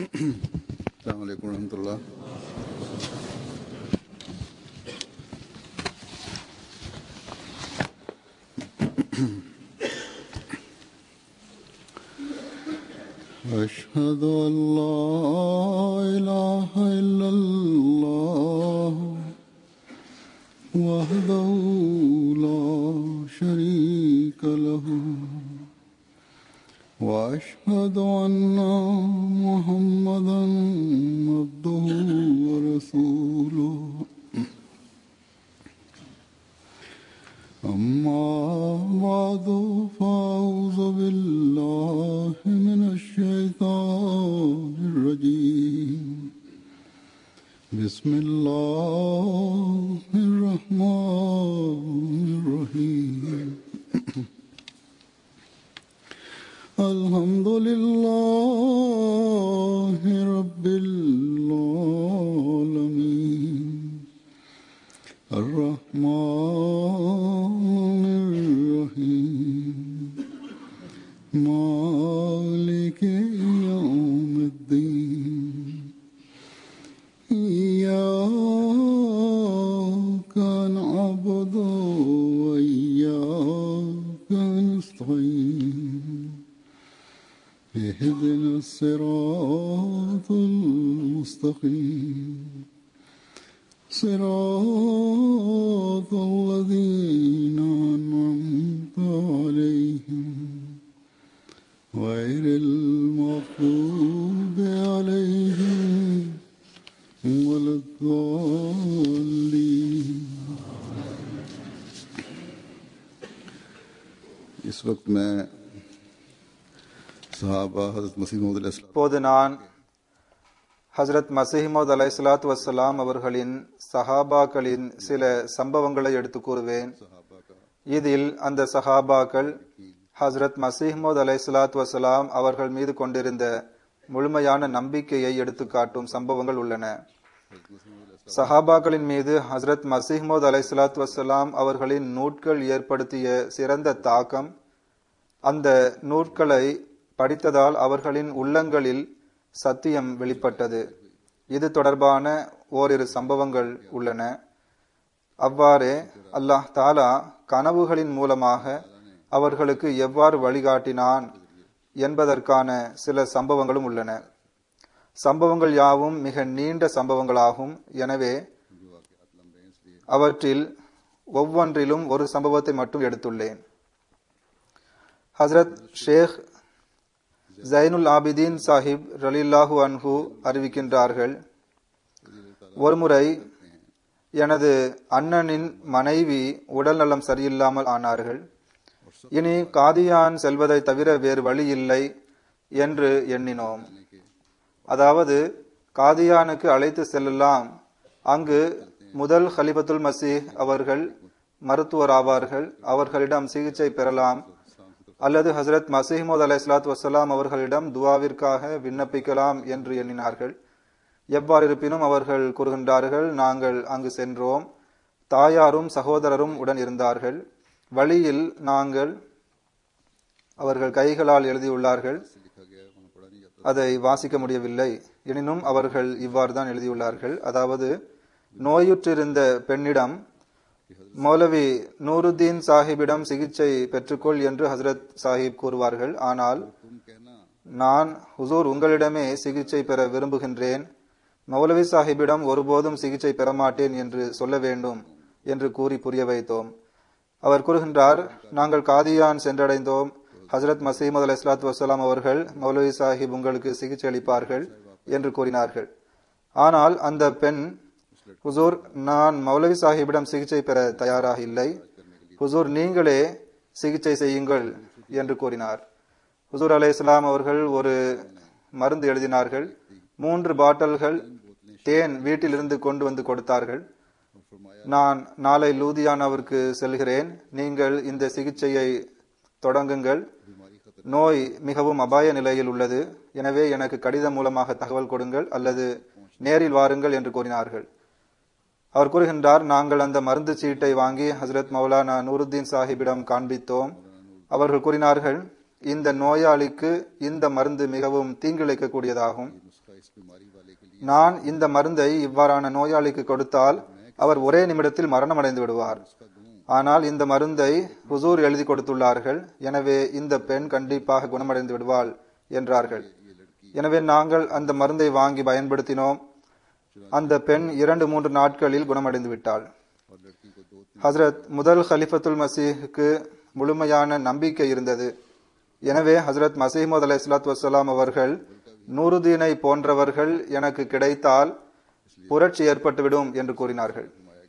السلام عليكم ورحمة الله أشهد أن لا إله إلا الله وحده لا شريك له وأشهد أن محمدا عبده ورسوله أما بعد فأعوذ بالله من الشيطان الرجيم بسم الله الرحمن الرحيم الحمد لله رب العالمين الرحمن الرحيم مالك يوم الدين إياك نعبد وإياك نستعين اهدنا الصراط المستقيم صراط الذين أنعمت عليهم غير المغضوب عليهم ولا الضالين इस वक्त मैं सहाबा हजरत मसीह मौद இப்போது நான் ஹஜரத் மசீமோத் அலை சலாத்து வசலாம் அவர்களின் சஹாபாக்களின் சில சம்பவங்களை எடுத்து கூறுவேன் இதில் அந்த சஹாபாக்கள் ஹஜரத் மசீமோத் அலை சலாத்து வசலாம் அவர்கள் மீது கொண்டிருந்த முழுமையான நம்பிக்கையை எடுத்து காட்டும் சம்பவங்கள் உள்ளன சஹாபாக்களின் மீது ஹசரத் மசீமோத் அலை சலாத்து வசலாம் அவர்களின் நூட்கள் ஏற்படுத்திய சிறந்த தாக்கம் அந்த நூட்களை படித்ததால் அவர்களின் உள்ளங்களில் சத்தியம் வெளிப்பட்டது இது தொடர்பான ஓரிரு சம்பவங்கள் உள்ளன அவ்வாறே அல்லாஹ் தாலா கனவுகளின் மூலமாக அவர்களுக்கு எவ்வாறு வழிகாட்டினான் என்பதற்கான சில சம்பவங்களும் உள்ளன சம்பவங்கள் யாவும் மிக நீண்ட சம்பவங்களாகும் எனவே அவற்றில் ஒவ்வொன்றிலும் ஒரு சம்பவத்தை மட்டும் எடுத்துள்ளேன் ஹசரத் ஷேக் ஜைனுல் ஆபிதீன் சாஹிப் ரலில்லாஹு அன்ஹு அறிவிக்கின்றார்கள் ஒருமுறை எனது அண்ணனின் மனைவி உடல்நலம் சரியில்லாமல் ஆனார்கள் இனி காதியான் செல்வதை தவிர வேறு வழி இல்லை என்று எண்ணினோம் அதாவது காதியானுக்கு அழைத்து செல்லலாம் அங்கு முதல் ஹலிபத்துல் மசீஹ் அவர்கள் மருத்துவர் ஆவார்கள் அவர்களிடம் சிகிச்சை பெறலாம் அல்லது ஹசரத் மசீமது அலை சலாத் வசலாம் அவர்களிடம் துவாவிற்காக விண்ணப்பிக்கலாம் என்று எண்ணினார்கள் எவ்வாறு இருப்பினும் அவர்கள் கூறுகின்றார்கள் நாங்கள் அங்கு சென்றோம் தாயாரும் சகோதரரும் உடன் இருந்தார்கள் வழியில் நாங்கள் அவர்கள் கைகளால் எழுதியுள்ளார்கள் அதை வாசிக்க முடியவில்லை எனினும் அவர்கள் இவ்வாறு தான் எழுதியுள்ளார்கள் அதாவது நோயுற்றிருந்த பெண்ணிடம் மௌலவி நூருத்தீன் சாஹிபிடம் சிகிச்சை பெற்றுக்கொள் என்று ஹசரத் சாஹிப் கூறுவார்கள் ஆனால் நான் ஹுசூர் உங்களிடமே சிகிச்சை பெற விரும்புகின்றேன் மௌலவி சாஹிபிடம் ஒருபோதும் சிகிச்சை பெறமாட்டேன் என்று சொல்ல வேண்டும் என்று கூறி புரிய வைத்தோம் அவர் கூறுகின்றார் நாங்கள் காதியான் சென்றடைந்தோம் ஹசரத் மசீமது அலி இஸ்லாத்து வசலாம் அவர்கள் மௌலவி சாஹிப் உங்களுக்கு சிகிச்சை அளிப்பார்கள் என்று கூறினார்கள் ஆனால் அந்த பெண் ஹுசூர் நான் மௌலவி சாஹிபிடம் சிகிச்சை பெற தயாராக இல்லை ஹுசூர் நீங்களே சிகிச்சை செய்யுங்கள் என்று கூறினார் ஹுசூர் அலை இஸ்லாம் அவர்கள் ஒரு மருந்து எழுதினார்கள் மூன்று பாட்டல்கள் தேன் வீட்டிலிருந்து கொண்டு வந்து கொடுத்தார்கள் நான் நாளை லூதியானாவிற்கு செல்கிறேன் நீங்கள் இந்த சிகிச்சையை தொடங்குங்கள் நோய் மிகவும் அபாய நிலையில் உள்ளது எனவே எனக்கு கடிதம் மூலமாக தகவல் கொடுங்கள் அல்லது நேரில் வாருங்கள் என்று கூறினார்கள் அவர் கூறுகின்றார் நாங்கள் அந்த மருந்து சீட்டை வாங்கி ஹசரத் மௌலானா நூருத்தீன் சாஹிபிடம் காண்பித்தோம் அவர்கள் கூறினார்கள் இந்த நோயாளிக்கு இந்த மருந்து மிகவும் தீங்கிழைக்கக்கூடியதாகும் नुस्खा इस बीमारी वाले के लिए நான் இந்த மருந்தை இவ்வாறான நோயாளிக்கு கொடுத்தால் அவர் ஒரே நிமிடத்தில் மரணமடைந்து விடுவார் ஆனால் இந்த மருந்தை ஹுசூர் எழுதி கொடுத்துள்ளார்கள் எனவே இந்த பெண் கண்டிப்பாக குணமடைந்து விடுவாள் என்றார்கள் எனவே நாங்கள் அந்த மருந்தை வாங்கி பயன்படுத்தினோம் அந்த பெண் இரண்டு மூன்று நாட்களில் குணமடைந்து விட்டாள் और लड़की को दो ஹஸ்ரத் முதல் ஹலிஃபத்துல் மசீஹுக்கு முழுமையான நம்பிக்கை இருந்தது எனவே ஹஸ்ரத் மசீமது அலை சலாத்து வசலாம் அவர்கள் நூருதீனை போன்றவர்கள் எனக்கு கிடைத்தால் புரட்சி ஏற்பட்டுவிடும் என்று கூறினார்கள்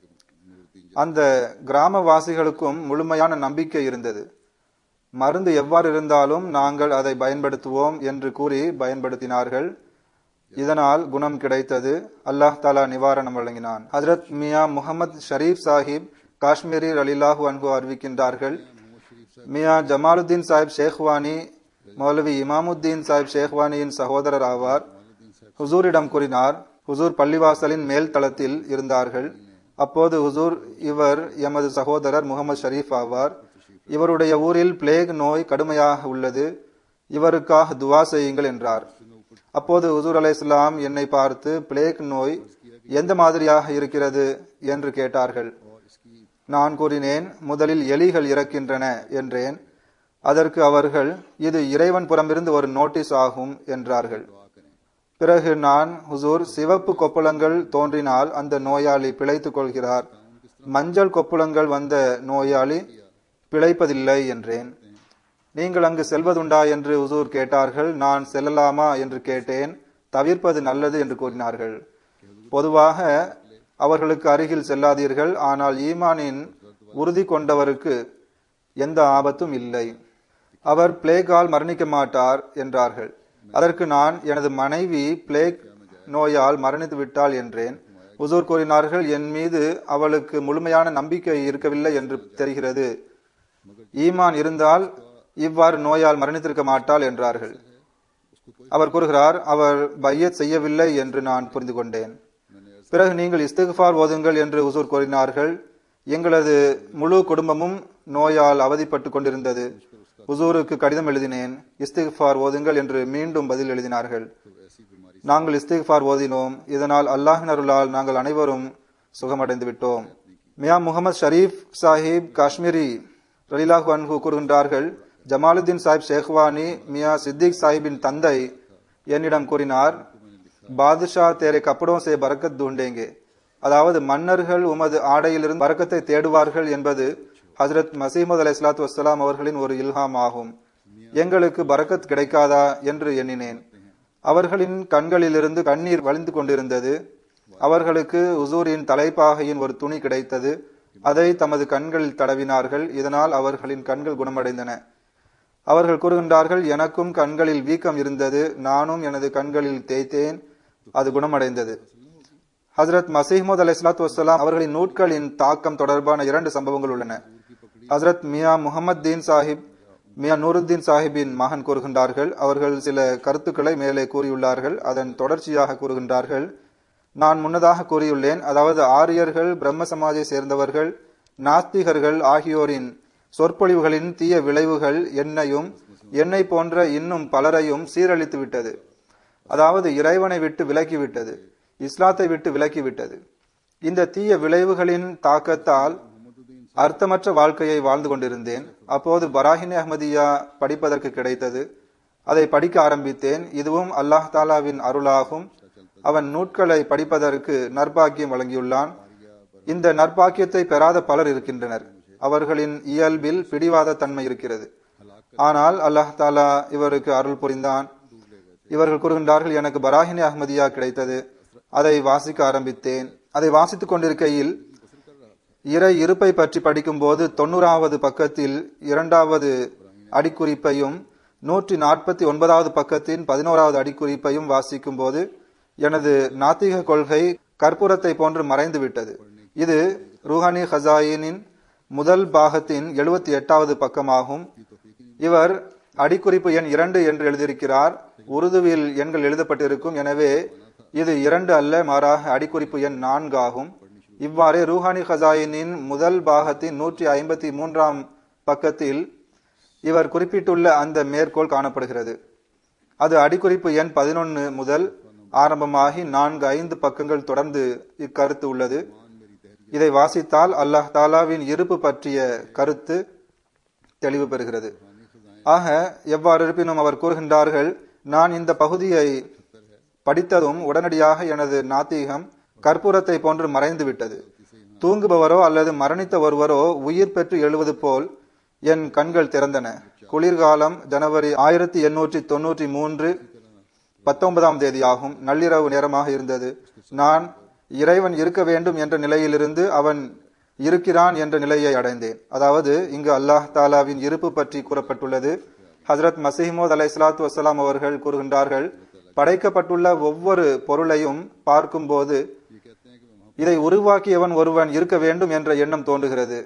அந்த கிராமவாசிகளுக்கும் முழுமையான நம்பிக்கை இருந்தது மருந்து எவ்வாறு இருந்தாலும் நாங்கள் அதை பயன்படுத்துவோம் என்று கூறி பயன்படுத்தினார்கள் இதனால் குணம் கிடைத்தது அல்லாஹ் தாலா நிவாரணம் வழங்கினான் ஹஜரத் மியா முகமது ஷரீப் சாஹிப் காஷ்மீரி அலிலாஹு அன்ஹு அறிவிக்கின்றார்கள் மியா ஜமாலுத்தீன் சாஹிப் ஷேக்வானி மௌலவி இமாமுத்தீன் சாஹிப் ஷேக்வானியின் சகோதரர் ஆவார் ஹுசூரிடம் கூறினார் ஹுசூர் பள்ளிவாசலின் மேல் தளத்தில் இருந்தார்கள் அப்போது ஹுசூர் இவர் எமது சகோதரர் முகமது ஷரீப் ஆவார் இவருடைய ஊரில் பிளேக் நோய் கடுமையாக உள்ளது இவருக்காக துவா செய்யுங்கள் என்றார் அப்போது ஹுசூர் அலைஹிஸ்ஸலாம் என்னை பார்த்து பிளேக் நோய் எந்த மாதிரியாக இருக்கிறது என்று கேட்டார்கள் நான் கூறினேன் முதலில் எலிகள் இறக்கின்றன என்றேன் அதற்கு அவர்கள் இது இறைவன் புறமிருந்து ஒரு நோட்டீஸ் ஆகும் என்றார்கள் பிறகு நான் ஹுசூர் சிவப்பு கொப்புளங்கள் தோன்றினால் அந்த நோயாளி பிழைத்துக் கொள்கிறார் மஞ்சள் கொப்புளங்கள் வந்த நோயாளி பிழைப்பதில்லை என்றேன் நீங்கள் அங்கு செல்வதுண்டா என்று ஹுசூர் கேட்டார்கள் நான் செல்லலாமா என்று கேட்டேன் தவிர்ப்பது நல்லது என்று கூறினார்கள் பொதுவாக அவர்களுக்கு அருகில் செல்லாதீர்கள் ஆனால் ஈமானின் உறுதி கொண்டவருக்கு எந்த ஆபத்தும் இல்லை அவர் பிளேகால் மரணிக்க மாட்டார் என்றார்கள் அதற்கு நான் எனது மனைவி பிளேக் நோயால் மரணித்து விட்டாள் என்றேன் உசூர் கூறினார்கள் என் மீது அவளுக்கு முழுமையான நம்பிக்கை இருக்கவில்லை என்று தெரிகிறது ஈமான் இருந்தால் இவ்வாறு நோயால் மரணித்திருக்க மாட்டாள் என்றார்கள் அவர் கூறுகிறார் அவர் பையத் செய்யவில்லை என்று நான் புரிந்து கொண்டேன் பிறகு நீங்கள் இஸ்திக்ஃபார் ஓதுங்கள் என்று உசூர் கூறினார்கள் எங்களது முழு குடும்பமும் நோயால் அவதிப்பட்டு கொண்டிருந்தது உசூருக்கு கடிதம் எழுதினேன் இஸ்திக்ஃபார் ஓதுங்கள் என்று மீண்டும் பதில் எழுதினார்கள் நாங்கள் இஸ்திக்ஃபார் ஓதினோம் இதனால் அல்லாஹின் அருளால் நாங்கள் அனைவரும் சுகமடைந்து விட்டோம் மியா முகமது ஷரீப் சாஹிப் காஷ்மீரி ரலிலாஹு அன்ஹு கூறுகின்றார்கள் ஜமாலுத்தீன் சாஹிப் ஷேக்வானி மியா சித்திக் சாஹிப்பின் தந்தை என்னிடம் கூறினார் பாதுஷா தேரை கப்படோம் சே பரக்கத் தூண்டேங்கே அதாவது மன்னர்கள் உமது ஆடையிலிருந்து பறக்கத்தை தேடுவார்கள் என்பது ஹசரத் மசீமது அலை சலாத்து வசலாம் அவர்களின் ஒரு இல்ஹாம் ஆகும் எங்களுக்கு பரக்கத் கிடைக்காதா என்று எண்ணினேன் அவர்களின் கண்களிலிருந்து கண்ணீர் வழிந்து கொண்டிருந்தது அவர்களுக்கு உசூரின் தலைப்பாகையின் ஒரு துணி கிடைத்தது அதை தமது கண்களில் தடவினார்கள் இதனால் அவர்களின் கண்கள் குணமடைந்தன அவர்கள் கூறுகின்றார்கள் எனக்கும் கண்களில் வீக்கம் இருந்தது நானும் எனது கண்களில் தேய்த்தேன் அது குணமடைந்தது ஹசரத் மசீமது அலி சலாத்து வசலாம் அவர்களின் நூட்களின் தாக்கம் தொடர்பான இரண்டு சம்பவங்கள் உள்ளன ஹசரத் மியா முகமது தீன் சாஹிப் மியா நூருத்தீன் சாஹிப்பின் மகன் கூறுகின்றார்கள் அவர்கள் சில கருத்துக்களை மேலே கூறியுள்ளார்கள் அதன் தொடர்ச்சியாக கூறுகின்றார்கள் நான் முன்னதாக கூறியுள்ளேன் அதாவது ஆரியர்கள் பிரம்ம சமாஜை சேர்ந்தவர்கள் நாஸ்திகர்கள் ஆகியோரின் சொற்பொழிவுகளின் தீய விளைவுகள் என்னையும் என்னை போன்ற இன்னும் பலரையும் சீரழித்து விட்டது அதாவது இறைவனை விட்டு விலக்கிவிட்டது இஸ்லாத்தை விட்டு விலக்கிவிட்டது இந்த தீய விளைவுகளின் தாக்கத்தால் அர்த்தமற்ற வாழ்க்கையை வாழ்ந்து கொண்டிருந்தேன் அப்போது பராஹினி அஹ்மதியா படிப்பதற்கு கிடைத்தது அதை படிக்க ஆரம்பித்தேன் இதுவும் அல்லாஹ் தாலாவின் அருளாகும் அவன் நூட்களை படிப்பதற்கு நற்பாக்கியம் வழங்கியுள்ளான் இந்த நற்பாக்கியத்தை பெறாத பலர் இருக்கின்றனர் அவர்களின் இயல்பில் பிடிவாத தன்மை இருக்கிறது ஆனால் அல்லாஹ் தாலா இவருக்கு அருள் புரிந்தான் இவர்கள் கூறுகின்றார்கள் எனக்கு பராஹினி அஹ்மதியா கிடைத்தது அதை வாசிக்க ஆரம்பித்தேன் அதை வாசித்துக் கொண்டிருக்கையில் இறை இருப்பை பற்றி படிக்கும்போது தொண்ணூறாவது பக்கத்தில் இரண்டாவது அடிக்குறிப்பையும் நூற்றி நாற்பத்தி ஒன்பதாவது பக்கத்தின் பதினோராவது அடிக்குறிப்பையும் வாசிக்கும் போது எனது நாத்திக கொள்கை கற்பூரத்தை போன்று மறைந்து விட்டது இது ரூஹானி ஹசாயினின் முதல் பாகத்தின் எழுபத்தி எட்டாவது பக்கமாகும் இவர் அடிக்குறிப்பு எண் இரண்டு என்று எழுதியிருக்கிறார் உருதுவில் எண்கள் எழுதப்பட்டிருக்கும் எனவே இது இரண்டு அல்ல மாறாக அடிக்குறிப்பு எண் நான்கு ஆகும் இவ்வாறு ரூஹானி ஹசாயினின் முதல் பாகத்தின் நூற்றி ஐம்பத்தி மூன்றாம் பக்கத்தில் இவர் குறிப்பிட்டுள்ள அந்த மேற்கோள் காணப்படுகிறது அது அடிக்குறிப்பு எண் பதினொன்னு முதல் ஆரம்பமாகி நான்கு ஐந்து பக்கங்கள் தொடர்ந்து இக்கருத்து உள்ளது இதை வாசித்தால் அல்லாஹ் தாலாவின் இருப்பு பற்றிய கருத்து தெளிவு பெறுகிறது ஆக எவ்வாறு இருப்பினும் அவர் கூறுகின்றார்கள் நான் இந்த பகுதியை படித்ததும் உடனடியாக எனது நாத்திகம் கற்பூரத்தை போன்று மறைந்து விட்டது தூங்குபவரோ அல்லது மரணித்த ஒருவரோ உயிர் பெற்று எழுவது போல் என் கண்கள் திறந்தன குளிர்காலம் ஜனவரி ஆயிரத்தி எண்ணூற்றி தொன்னூற்றி மூன்று பத்தொன்பதாம் தேதி ஆகும் நள்ளிரவு நேரமாக இருந்தது நான் இறைவன் இருக்க வேண்டும் என்ற நிலையிலிருந்து அவன் இருக்கிறான் என்ற நிலையை அடைந்தேன் அதாவது இங்கு அல்லாஹ் தாலாவின் இருப்பு பற்றி கூறப்பட்டுள்ளது ஹஜரத் மசீமோத் அலை சலாத்து வசலாம் அவர்கள் கூறுகின்றார்கள் படைக்கப்பட்டுள்ள ஒவ்வொரு பொருளையும் பார்க்கும்போது இதை உருவாக்கியவன் ஒருவன் இருக்க வேண்டும் என்ற எண்ணம் தோன்றுகிறது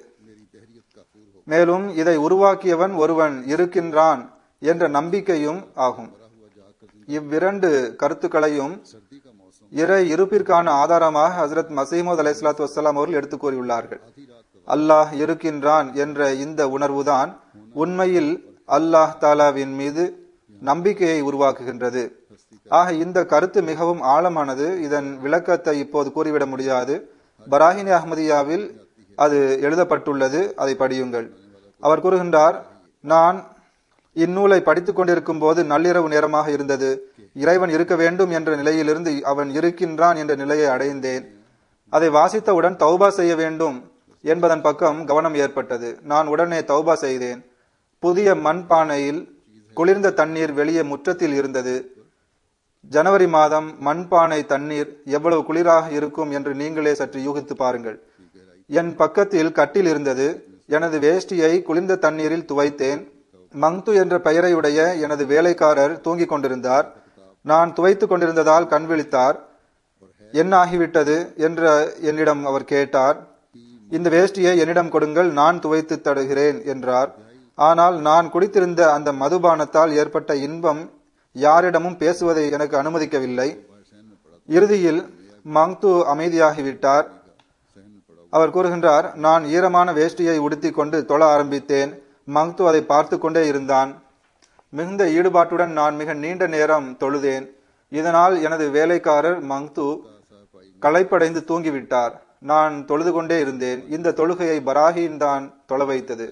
மேலும் இதை உருவாக்கியவன் ஒருவன் இருக்கின்றான் என்ற நம்பிக்கையும் ஆகும் இவ்விரண்டு கருத்துக்களையும் இறை இருப்பிற்கான ஆதாரமாக ஹசரத் மசீமது அலை சலாத்து வசலாம் அவர்கள் எடுத்து கூறியுள்ளார்கள் அல்லாஹ் இருக்கின்றான் என்ற இந்த உணர்வுதான் உண்மையில் அல்லாஹ் தாலாவின் மீது நம்பிக்கையை உருவாக்குகின்றது ஆக இந்த கருத்து மிகவும் ஆழமானது இதன் விளக்கத்தை இப்போது கூறிவிட முடியாது பராஹினி அஹ்மதியாவில் அது எழுதப்பட்டுள்ளது அதை படியுங்கள் அவர் கூறுகின்றார் நான் இந்நூலை படித்துக் கொண்டிருக்கும் போது நள்ளிரவு நேரமாக இருந்தது இறைவன் இருக்க வேண்டும் என்ற நிலையிலிருந்து அவன் இருக்கின்றான் என்ற நிலையை அடைந்தேன் அதை வாசித்தவுடன் தௌபா செய்ய வேண்டும் என்பதன் பக்கம் கவனம் ஏற்பட்டது நான் உடனே தௌபா செய்தேன் புதிய மண்பானையில் குளிர்ந்த தண்ணீர் வெளியே முற்றத்தில் இருந்தது ஜனவரி மாதம் மண்பானை தண்ணீர் எவ்வளவு குளிராக இருக்கும் என்று நீங்களே சற்று யூகித்து பாருங்கள் என் பக்கத்தில் கட்டில் இருந்தது எனது வேஷ்டியை குளிர்ந்த தண்ணீரில் துவைத்தேன் மங்து என்ற பெயரையுடைய எனது வேலைக்காரர் தூங்கிக் கொண்டிருந்தார் நான் துவைத்துக் கொண்டிருந்ததால் கண் விழித்தார் என்ன ஆகிவிட்டது என்ற என்னிடம் அவர் கேட்டார் இந்த வேஷ்டியை என்னிடம் கொடுங்கள் நான் துவைத்து தருகிறேன் என்றார் ஆனால் நான் குடித்திருந்த அந்த மதுபானத்தால் ஏற்பட்ட இன்பம் யாரிடமும் பேசுவதை எனக்கு அனுமதிக்கவில்லை இறுதியில் மங்து அமைதியாகிவிட்டார் அவர் கூறுகின்றார் நான் ஈரமான வேஷ்டியை உடுத்திக் கொண்டு தொழ ஆரம்பித்தேன் மங்து அதை பார்த்து கொண்டே இருந்தான் மிகுந்த ஈடுபாட்டுடன் நான் மிக நீண்ட நேரம் தொழுதேன் இதனால் எனது வேலைக்காரர் மங்து களைப்படைந்து தூங்கிவிட்டார் நான் தொழுது கொண்டே இருந்தேன் இந்த தொழுகையை பராகின் தான் தொழ வைத்தது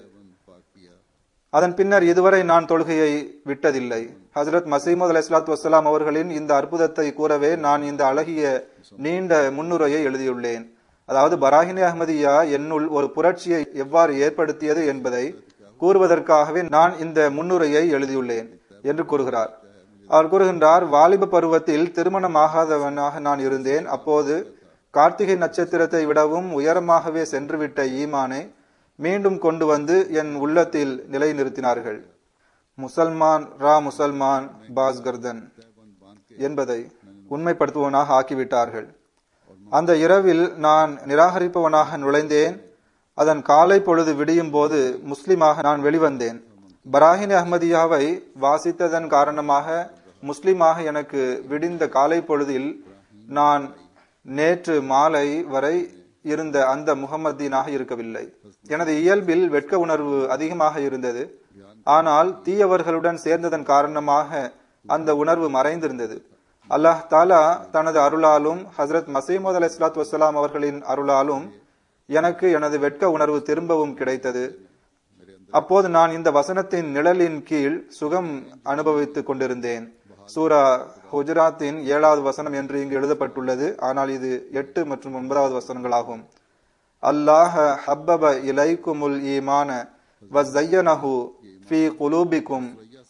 அதன் பின்னர் இதுவரை நான் தொழுகையை விட்டதில்லை ஹசரத் மசீமது அலைஹிஸ்ஸலாத்து வஸ்ஸலாம் அவர்களின் இந்த அற்புதத்தை கூறவே நான் இந்த அழகிய நீண்ட முன்னுரையை எழுதியுள்ளேன் அதாவது பராஹினி அஹ்மதியா என்னுள் ஒரு புரட்சியை எவ்வாறு ஏற்படுத்தியது என்பதை கூறுவதற்காகவே நான் இந்த முன்னுரையை எழுதியுள்ளேன் என்று கூறுகிறார் அவர் கூறுகின்றார் வாலிப பருவத்தில் திருமணமாகாதவனாக நான் இருந்தேன் அப்போது கார்த்திகை நட்சத்திரத்தை விடவும் உயரமாகவே சென்றுவிட்ட ஈமானை மீண்டும் கொண்டு வந்து என் உள்ளத்தில் நிலைநிறுத்தினார்கள் முசல்மான் ரா முசல்மான் பாஸ்கர்தன் என்பதை உண்மைப்படுத்துவனாக ஆக்கிவிட்டார்கள் அந்த இரவில் நான் நிராகரிப்பவனாக நுழைந்தேன் அதன் காலை பொழுது விடியும் போது முஸ்லிமாக நான் வெளிவந்தேன் பராஹின் அஹ்மதியாவை வாசித்ததன் காரணமாக முஸ்லிமாக எனக்கு விடிந்த காலை பொழுதில் நான் நேற்று மாலை வரை இருந்த அந்த முகமதீனாக இருக்கவில்லை எனது இயல்பில் வெட்க உணர்வு அதிகமாக இருந்தது ஆனால் தீயவர்களுடன் சேர்ந்ததன் காரணமாக அந்த உணர்வு மறைந்திருந்தது அல்லாஹ் தாலா தனது அருளாலும் ஹசரத் மசீமது அலி இஸ்லாத் வசலாம் அவர்களின் அருளாலும் எனக்கு எனது வெட்க உணர்வு திரும்பவும் கிடைத்தது அப்போது நான் இந்த வசனத்தின் நிழலின் கீழ் சுகம் அனுபவித்துக் கொண்டிருந்தேன் சூரா ஹுஜராத்தின் ஏழாவது வசனம் என்று இங்கு எழுதப்பட்டுள்ளது ஆனால் இது எட்டு மற்றும் ஒன்பதாவது வசனங்களாகும் அல்லாஹ ஹப்பப இலைக்குமுல் ஈமான வ ஜய்யனஹு ஃபீ குலூபிக்கும்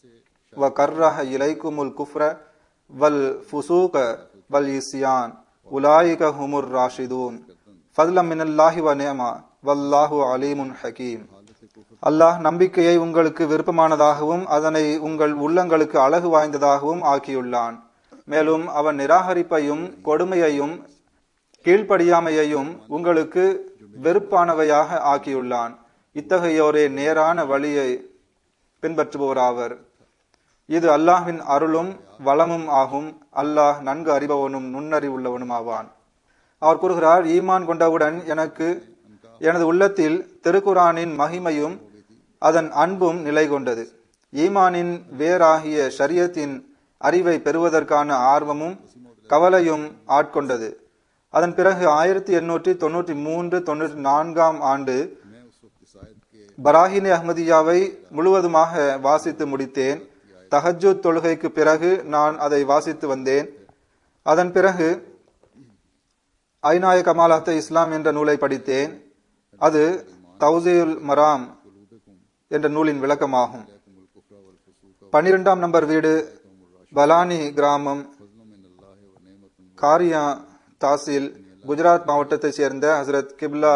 வ கர்ரஹ இலைக்குமுல் குஃப்ர வல் ஃபுசூக வல் இஸ்யான் உலாயிக ஹுமுர் ராஷிதூன் ஃபத்லம் மினல்லாஹி வ நியமா வல்லாஹு அலீமுன் ஹகீம் அல்லாஹ் நம்பிக்கையை உங்களுக்கு விருப்பமானதாகவும் அதனை உங்கள் உள்ளங்களுக்கு அழகு வாய்ந்ததாகவும் ஆக்கியுள்ளான் மேலும் அவன் நிராகரிப்பையும் கொடுமையையும் கீழ்ப்படியாமையையும் உங்களுக்கு வெறுப்பானவையாக ஆக்கியுள்ளான் இத்தகையோரே நேரான வழியை பின்பற்றுபவராவர் இது அல்லாஹ்வின் அருளும் வளமும் ஆகும் அல்லாஹ் நன்கு அறிபவனும் நுண்ணறிவுள்ளவனும் ஆவான் அவர் கூறுகிறார் ஈமான் கொண்டவுடன் எனக்கு எனது உள்ளத்தில் திருக்குரானின் மகிமையும் அதன் அன்பும் நிலை கொண்டது ஈமானின் வேராகிய ஷரியத்தின் அறிவை பெறுவதற்கான ஆர்வமும் கவலையும் ஆட்கொண்டது அதன் பிறகு ஆயிரத்தி எண்ணூற்றி தொண்ணூற்றி மூன்று தொண்ணூற்றி நான்காம் ஆண்டு मैं उस वक्त इस आयत के பராஹினி அஹ்மதியாவை முழுவதுமாக வாசித்து முடித்தேன் தஹஜ்ஜுத் தொழுகைக்கு பிறகு நான் அதை வாசித்து வந்தேன் அதன் பிறகு ஐநாய கமாலாத்த இஸ்லாம் என்ற நூலை படித்தேன் அது தௌசியுல் மராம் என்ற நூலின் விளக்கமாகும் பன்னிரெண்டாம் நம்பர் வீடு பலானி கிராமம் காரியா தாசில் குஜராத் மாவட்டத்தைச் சேர்ந்த ஹசரத் கிப்லா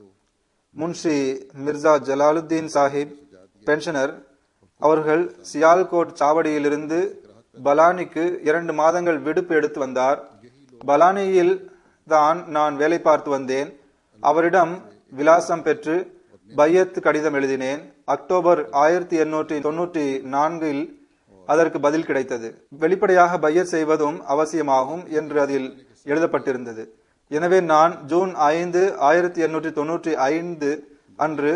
முன்ஷி மிர்சா ஜலாலுத்தீன் சாஹிப் பென்ஷனர் அவர்கள் சியால்கோட் சாவடியிலிருந்து பலானிக்கு இரண்டு மாதங்கள் விடுப்பு எடுத்து வந்தார் பலானியில் தான் நான் வேலை பார்த்து வந்தேன் அவரிடம் விலாசம் பெற்று பையத் கடிதம் எழுதினேன் அக்டோபர் ஆயிரத்தி எண்ணூற்றி தொன்னூற்றி நான்கில் அதற்கு பதில் கிடைத்தது வெளிப்படையாக பையத் செய்வதும் அவசியமாகும் என்று அதில் எழுதப்பட்டிருந்தது எனவே நான் ஜூன் ஐந்து ஆயிரத்தி எண்ணூற்றி தொன்னூற்றி ஐந்து அன்று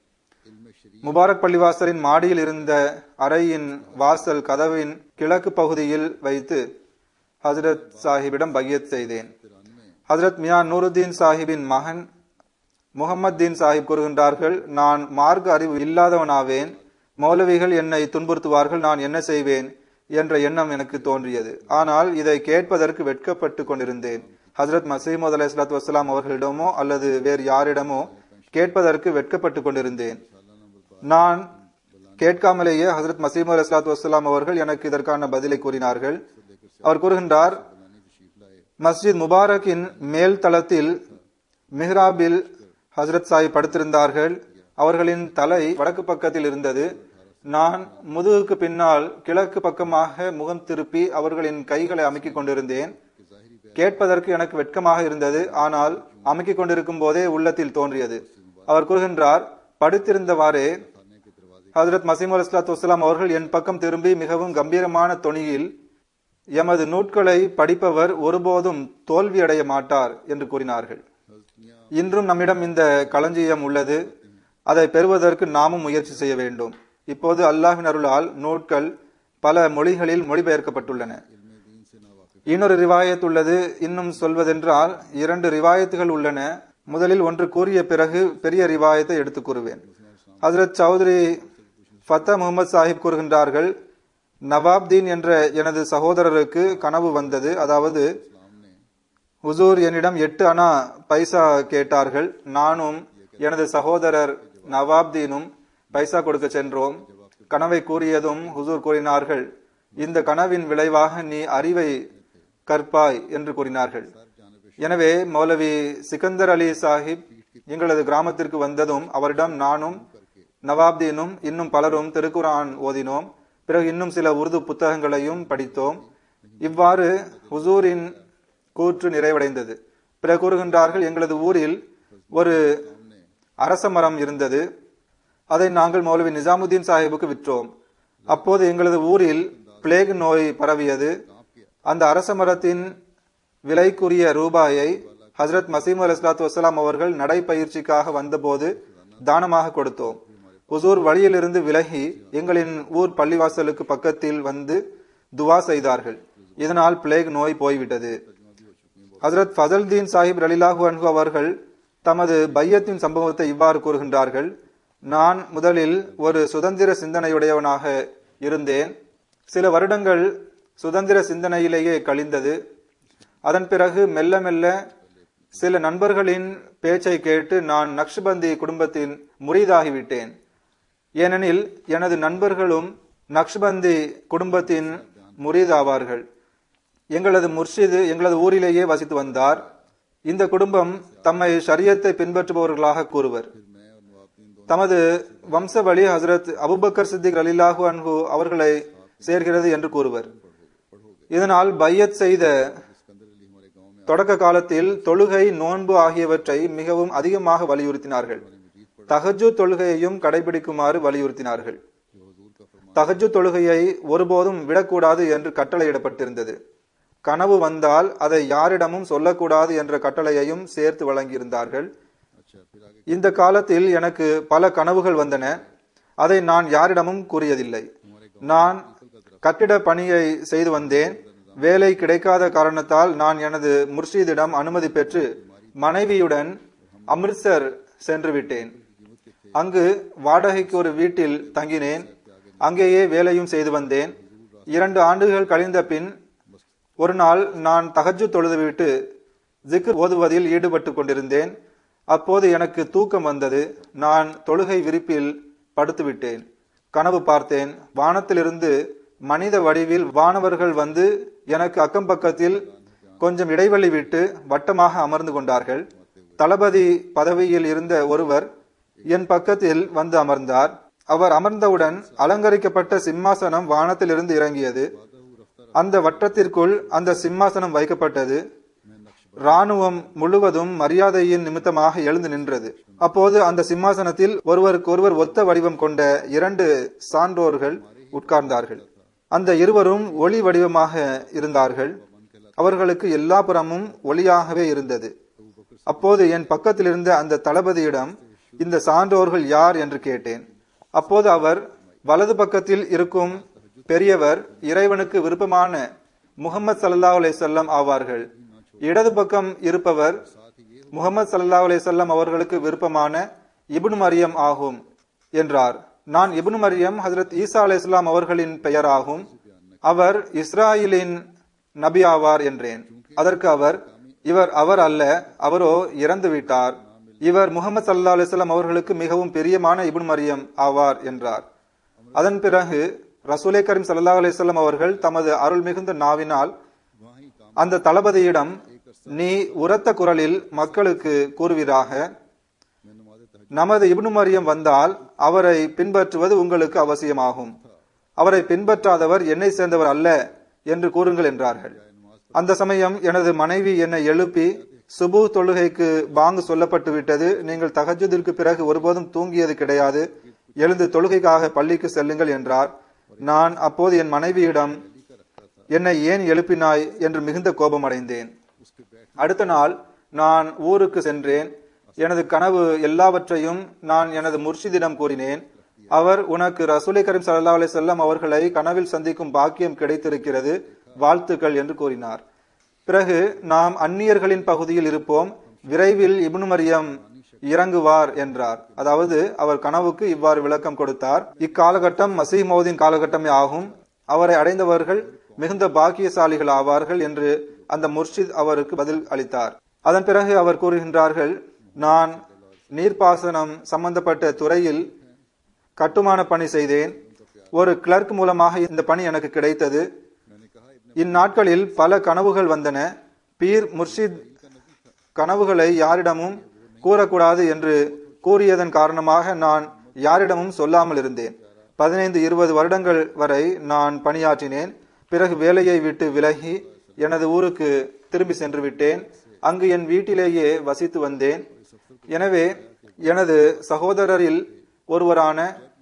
முபாரக் பள்ளிவாசலின் மாடியில் இருந்த அறையின் வாசல் கதவின் கிழக்கு பகுதியில் வைத்து ஹசரத் சாஹிபிடம் பையத் செய்தேன் ஹசரத் மியா நூருத்தீன் சாஹிபின் மகன் முகமது தீன் சாஹிப் கூறுகின்றார்கள் நான் மார்க்க அறிவு இல்லாதவனாவேன் மௌலவிகள் என்னை துன்புறுத்துவார்கள் நான் என்ன செய்வேன் என்ற எண்ணம் எனக்கு தோன்றியது ஆனால் இதை கேட்பதற்கு வெட்கப்பட்டு கொண்டிருந்தேன் ஹசரத் மசீமது அலி இஸ்லாத்து வசலாம் அவர்களிடமோ அல்லது வேறு யாரிடமோ கேட்பதற்கு வெட்கப்பட்டு கொண்டிருந்தேன் நான் கேட்காமலேயே ஹசரத் மசீம் அலி இஸ்லாத்து வசலாம் அவர்கள் எனக்கு இதற்கான பதிலை கூறினார்கள் அவர் கூறுகின்றார் மஸ்ஜித் முபாரக்கின் மேல் தளத்தில் மிஹ்ராபில் ஹசரத் சாஹிப் படுத்திருந்தார்கள் அவர்களின் தலை வடக்கு பக்கத்தில் இருந்தது நான் முதுகுக்கு பின்னால் கிழக்கு பக்கமாக முகம் திருப்பி அவர்களின் கைகளை அமுக்கிக் கொண்டிருந்தேன் கேட்பதற்கு எனக்கு வெட்கமாக இருந்தது ஆனால் அமுக்கிக் கொண்டிருக்கும் போதே உள்ளத்தில் தோன்றியது அவர் கூறுகின்றார் படுத்திருந்தவாறே ஹசரத் மசீம் அலி இஸ்லாத்து வசலாம் அவர்கள் என் பக்கம் திரும்பி மிகவும் கம்பீரமான தொனியில் எமது நூட்களை படிப்பவர் ஒருபோதும் தோல்வியடைய மாட்டார் என்று கூறினார்கள் இன்றும் நம்மிடம் இந்த களஞ்சியம் உள்ளது அதை பெறுவதற்கு நாமும் முயற்சி செய்ய வேண்டும் இப்போது அல்லாஹின் அருளால் நூட்கள் பல மொழிகளில் மொழிபெயர்க்கப்பட்டுள்ளன இன்னொரு ரிவாயத் உள்ளது இன்னும் சொல்வதென்றால் இரண்டு ரிவாயத்துகள் உள்ளன முதலில் ஒன்று கூறிய பிறகு பெரிய ரிவாயத்தை எடுத்துக் கூறுவேன் ஹசரத் சௌத்ரி ஃபத்தா முகமது சாஹிப் கூறுகின்றார்கள் நவாப்தீன் என்ற எனது சகோதரருக்கு கனவு வந்தது அதாவது ஹுசூர் என்னிடம் எட்டு அணா பைசா கேட்டார்கள் நானும் எனது சகோதரர் நவாப்தீனும் பைசா கொடுக்க சென்றோம் கனவை கூறியதும் ஹுசூர் கூறினார்கள் இந்த கனவின் விளைவாக நீ அறிவை கற்பாய் என்று கூறினார்கள் எனவே மௌலவி சிக்கந்தர் அலி சாஹிப் எங்களது கிராமத்திற்கு வந்ததும் அவரிடம் நானும் நவாப்தீனும் இன்னும் பலரும் திருக்குரான் ஓதினோம் பிறகு இன்னும் சில உருது புத்தகங்களையும் படித்தோம் இவ்வாறு ஹுசூரின் கூற்று நிறைவடைந்தது பிறகு கூறுகின்றார்கள் எங்களது ஊரில் ஒரு அரச மரம் இருந்தது அதை நாங்கள் மௌலவி நிசாமுத்தீன் சாஹிபுக்கு விற்றோம் அப்போது எங்களது ஊரில் பிளேக் நோய் பரவியது அந்த அரச மரத்தின் விலைக்குரிய ரூபாயை ஹசரத் மசீம் அலி இஸ்லாத்து வசலாம் அவர்கள் நடைப்பயிற்சிக்காக வந்தபோது தானமாக கொடுத்தோம் ஹுசூர் வழியிலிருந்து விலகி எங்களின் ஊர் பள்ளிவாசலுக்கு பக்கத்தில் வந்து துவா செய்தார்கள் இதனால் பிளேக் நோய் போய்விட்டது ஹசரத் ஃபசல்தீன் சாஹிப் ரலிலாஹு அன்ஹு அவர்கள் தமது பையத்தின் சம்பவத்தை இவ்வாறு கூறுகின்றார்கள் நான் முதலில் ஒரு சுதந்திர சிந்தனையுடையவனாக இருந்தேன் சில வருடங்கள் சுதந்திர சிந்தனையிலேயே கழிந்தது அதன் பிறகு மெல்ல மெல்ல சில நண்பர்களின் பேச்சை கேட்டு நான் நக்ஷ்பந்தி குடும்பத்தின் முறிதாகிவிட்டேன் ஏனெனில் எனது நண்பர்களும் நக்ஷ்பந்தி குடும்பத்தின் முறிதாவார்கள் எங்களது முர்ஷிது எங்களது ஊரிலேயே வசித்து வந்தார் இந்த குடும்பம் தம்மை ஷரியத்தை பின்பற்றுபவர்களாக கூறுவர் தமது வம்சவழி ஹசரத் அபுபக்கர் சித்திக் அலிலாஹு அன்ஹு அவர்களை சேர்கிறது என்று கூறுவர் இதனால் பையத் செய்த தொடக்க காலத்தில் தொழுகை நோன்பு ஆகியவற்றை மிகவும் அதிகமாக வலியுறுத்தினார்கள் தகஜு தொழுகையையும் கடைபிடிக்குமாறு வலியுறுத்தினார்கள் தகஜு தொழுகையை ஒருபோதும் விடக்கூடாது என்று கட்டளையிடப்பட்டிருந்தது கனவு வந்தால் அதை யாரிடமும் சொல்லக்கூடாது என்ற கட்டளையையும் சேர்த்து வழங்கியிருந்தார்கள் இந்த காலத்தில் எனக்கு பல கனவுகள் வந்தன அதை நான் யாரிடமும் கூறியதில்லை நான் கட்டிட பணியை செய்து வந்தேன் வேலை கிடைக்காத காரணத்தால் நான் எனது முர்ஷீதிடம் அனுமதி பெற்று மனைவியுடன் அமிர்த்சர் சென்று விட்டேன் அங்கு வாடகைக்கு ஒரு வீட்டில் தங்கினேன் அங்கேயே வேலையும் செய்து வந்தேன் இரண்டு ஆண்டுகள் கழிந்த பின் ஒரு நாள் நான் தகஜு தொழுதுவிட்டு ஜிக்ர் ஓதுவதில் ஈடுபட்டு கொண்டிருந்தேன் அப்போது எனக்கு தூக்கம் வந்தது நான் தொழுகை விரிப்பில் படுத்துவிட்டேன் கனவு பார்த்தேன் வானத்திலிருந்து மனித வடிவில் வானவர்கள் வந்து எனக்கு அக்கம் பக்கத்தில் கொஞ்சம் இடைவெளி விட்டு வட்டமாக அமர்ந்து கொண்டார்கள் தளபதி பதவியில் இருந்த ஒருவர் என் பக்கத்தில் வந்து அமர்ந்தார் அவர் அமர்ந்தவுடன் அலங்கரிக்கப்பட்ட சிம்மாசனம் வானத்திலிருந்து இறங்கியது அந்த வட்டத்திற்குள் அந்த சிம்மாசனம் வைக்கப்பட்டது ராணுவம் முழுவதும் மரியாதையின் நிமித்தமாக எழுந்து நின்றது அப்போது அந்த சிம்மாசனத்தில் ஒருவருக்கொருவர் ஒத்த வடிவம் கொண்ட இரண்டு சான்றோர்கள் உட்கார்ந்தார்கள் அந்த இருவரும் ஒளி வடிவமாக இருந்தார்கள் அவர்களுக்கு எல்லா புறமும் ஒளியாகவே இருந்தது அப்போது என் பக்கத்தில் இருந்த அந்த தளபதியிடம் இந்த சான்றோர்கள் யார் என்று கேட்டேன் அப்போது அவர் வலது பக்கத்தில் இருக்கும் பெரியவர் இறைவனுக்கு விருப்பமான முகமது சல்லல்லாஹு அலைஹி வஸல்லம் ஆவார்கள் இடது பக்கம் இருப்பவர் முகமது சல்லல்லாஹு அலைஹி வஸல்லம் அவர்களுக்கு விருப்பமான இப்னு மரியம் ஆகும் என்றார் நான் இப்னு மரியம் ஹஜரத் ஈசா அலைஹிஸ்ஸலாம் அவர்களின் பெயராகும் அவர் இஸ்ராயலின் நபி ஆவார் என்றேன் அதற்கு அவர் இவர் அவர் அல்ல அவரோ இறந்து விட்டார் இவர் முகமது சல்லா அலிஸ்லாம் அவர்களுக்கு மிகவும் பிரியமான இப்னு மரியம் ஆவார் என்றார் அதன் பிறகு ரசூலே கரீம் சல்லா அலிஸ்லாம் அவர்கள் தமது அருள் மிகுந்த நாவினால் அந்த தளபதியிடம் நீ உரத்த குரலில் மக்களுக்கு கூறுவீராக நமது இப்னு மரியம் வந்தால் அவரை பின்பற்றுவது உங்களுக்கு அவசியமாகும் அவரை பின்பற்றாதவர் என்னை சேர்ந்தவர் அல்ல என்று கூறுங்கள் என்றார்கள் அந்த சமயம் எனது மனைவி என்னை எழுப்பி சுபு தொழுகைக்கு பாங்கு சொல்லப்பட்டு விட்டது நீங்கள் தகஜுதிற்கு பிறகு ஒருபோதும் தூங்கியது கிடையாது எழுந்து தொழுகைக்காக பள்ளிக்கு செல்லுங்கள் என்றார் நான் அப்போது என் மனைவியிடம் என்னை ஏன் எழுப்பினாய் என்று மிகுந்த கோபமடைந்தேன் அடுத்த நாள் நான் ஊருக்கு சென்றேன் எனது கனவு எல்லாவற்றையும் நான் எனது முர்ஷிதிடம் கூறினேன் அவர் உனக்கு ரசூலை கரீம் சல்லா அலி செல்லம் அவர்களை கனவில் சந்திக்கும் பாக்கியம் கிடைத்திருக்கிறது வாழ்த்துக்கள் என்று கூறினார் பிறகு நாம் அந்நியர்களின் பகுதியில் இருப்போம் விரைவில் இப்னு மரியம் இறங்குவார் என்றார் அதாவது அவர் கனவுக்கு இவ்வாறு விளக்கம் கொடுத்தார் இக்காலகட்டம் மசீஹ் மௌதின் காலகட்டமே ஆகும் அவரை அடைந்தவர்கள் மிகுந்த பாக்கியசாலிகள் ஆவார்கள் என்று அந்த முர்ஷித் அவருக்கு பதில் அளித்தார் அதன் பிறகு அவர் கூறுகின்றார்கள் நான் நீர்ப்பாசனம் சம்பந்தப்பட்ட துறையில் கட்டுமான பணி செய்தேன் ஒரு கிளர்க் மூலமாக இந்த பணி எனக்கு கிடைத்தது இந்நாட்களில் பல கனவுகள் வந்தன பீர் முர்ஷித் கனவுகளை யாரிடமும் கூறக்கூடாது என்று கூறியதன் காரணமாக நான் யாரிடமும் சொல்லாமல் இருந்தேன் பதினைந்து இருபது வருடங்கள் வரை நான் பணியாற்றினேன் பிறகு வேலையை விட்டு விலகி எனது ஊருக்கு திரும்பி சென்று விட்டேன் அங்கு என் வீட்டிலேயே வசித்து வந்தேன் எனவே எனது சகோதரரில் ஒருவரான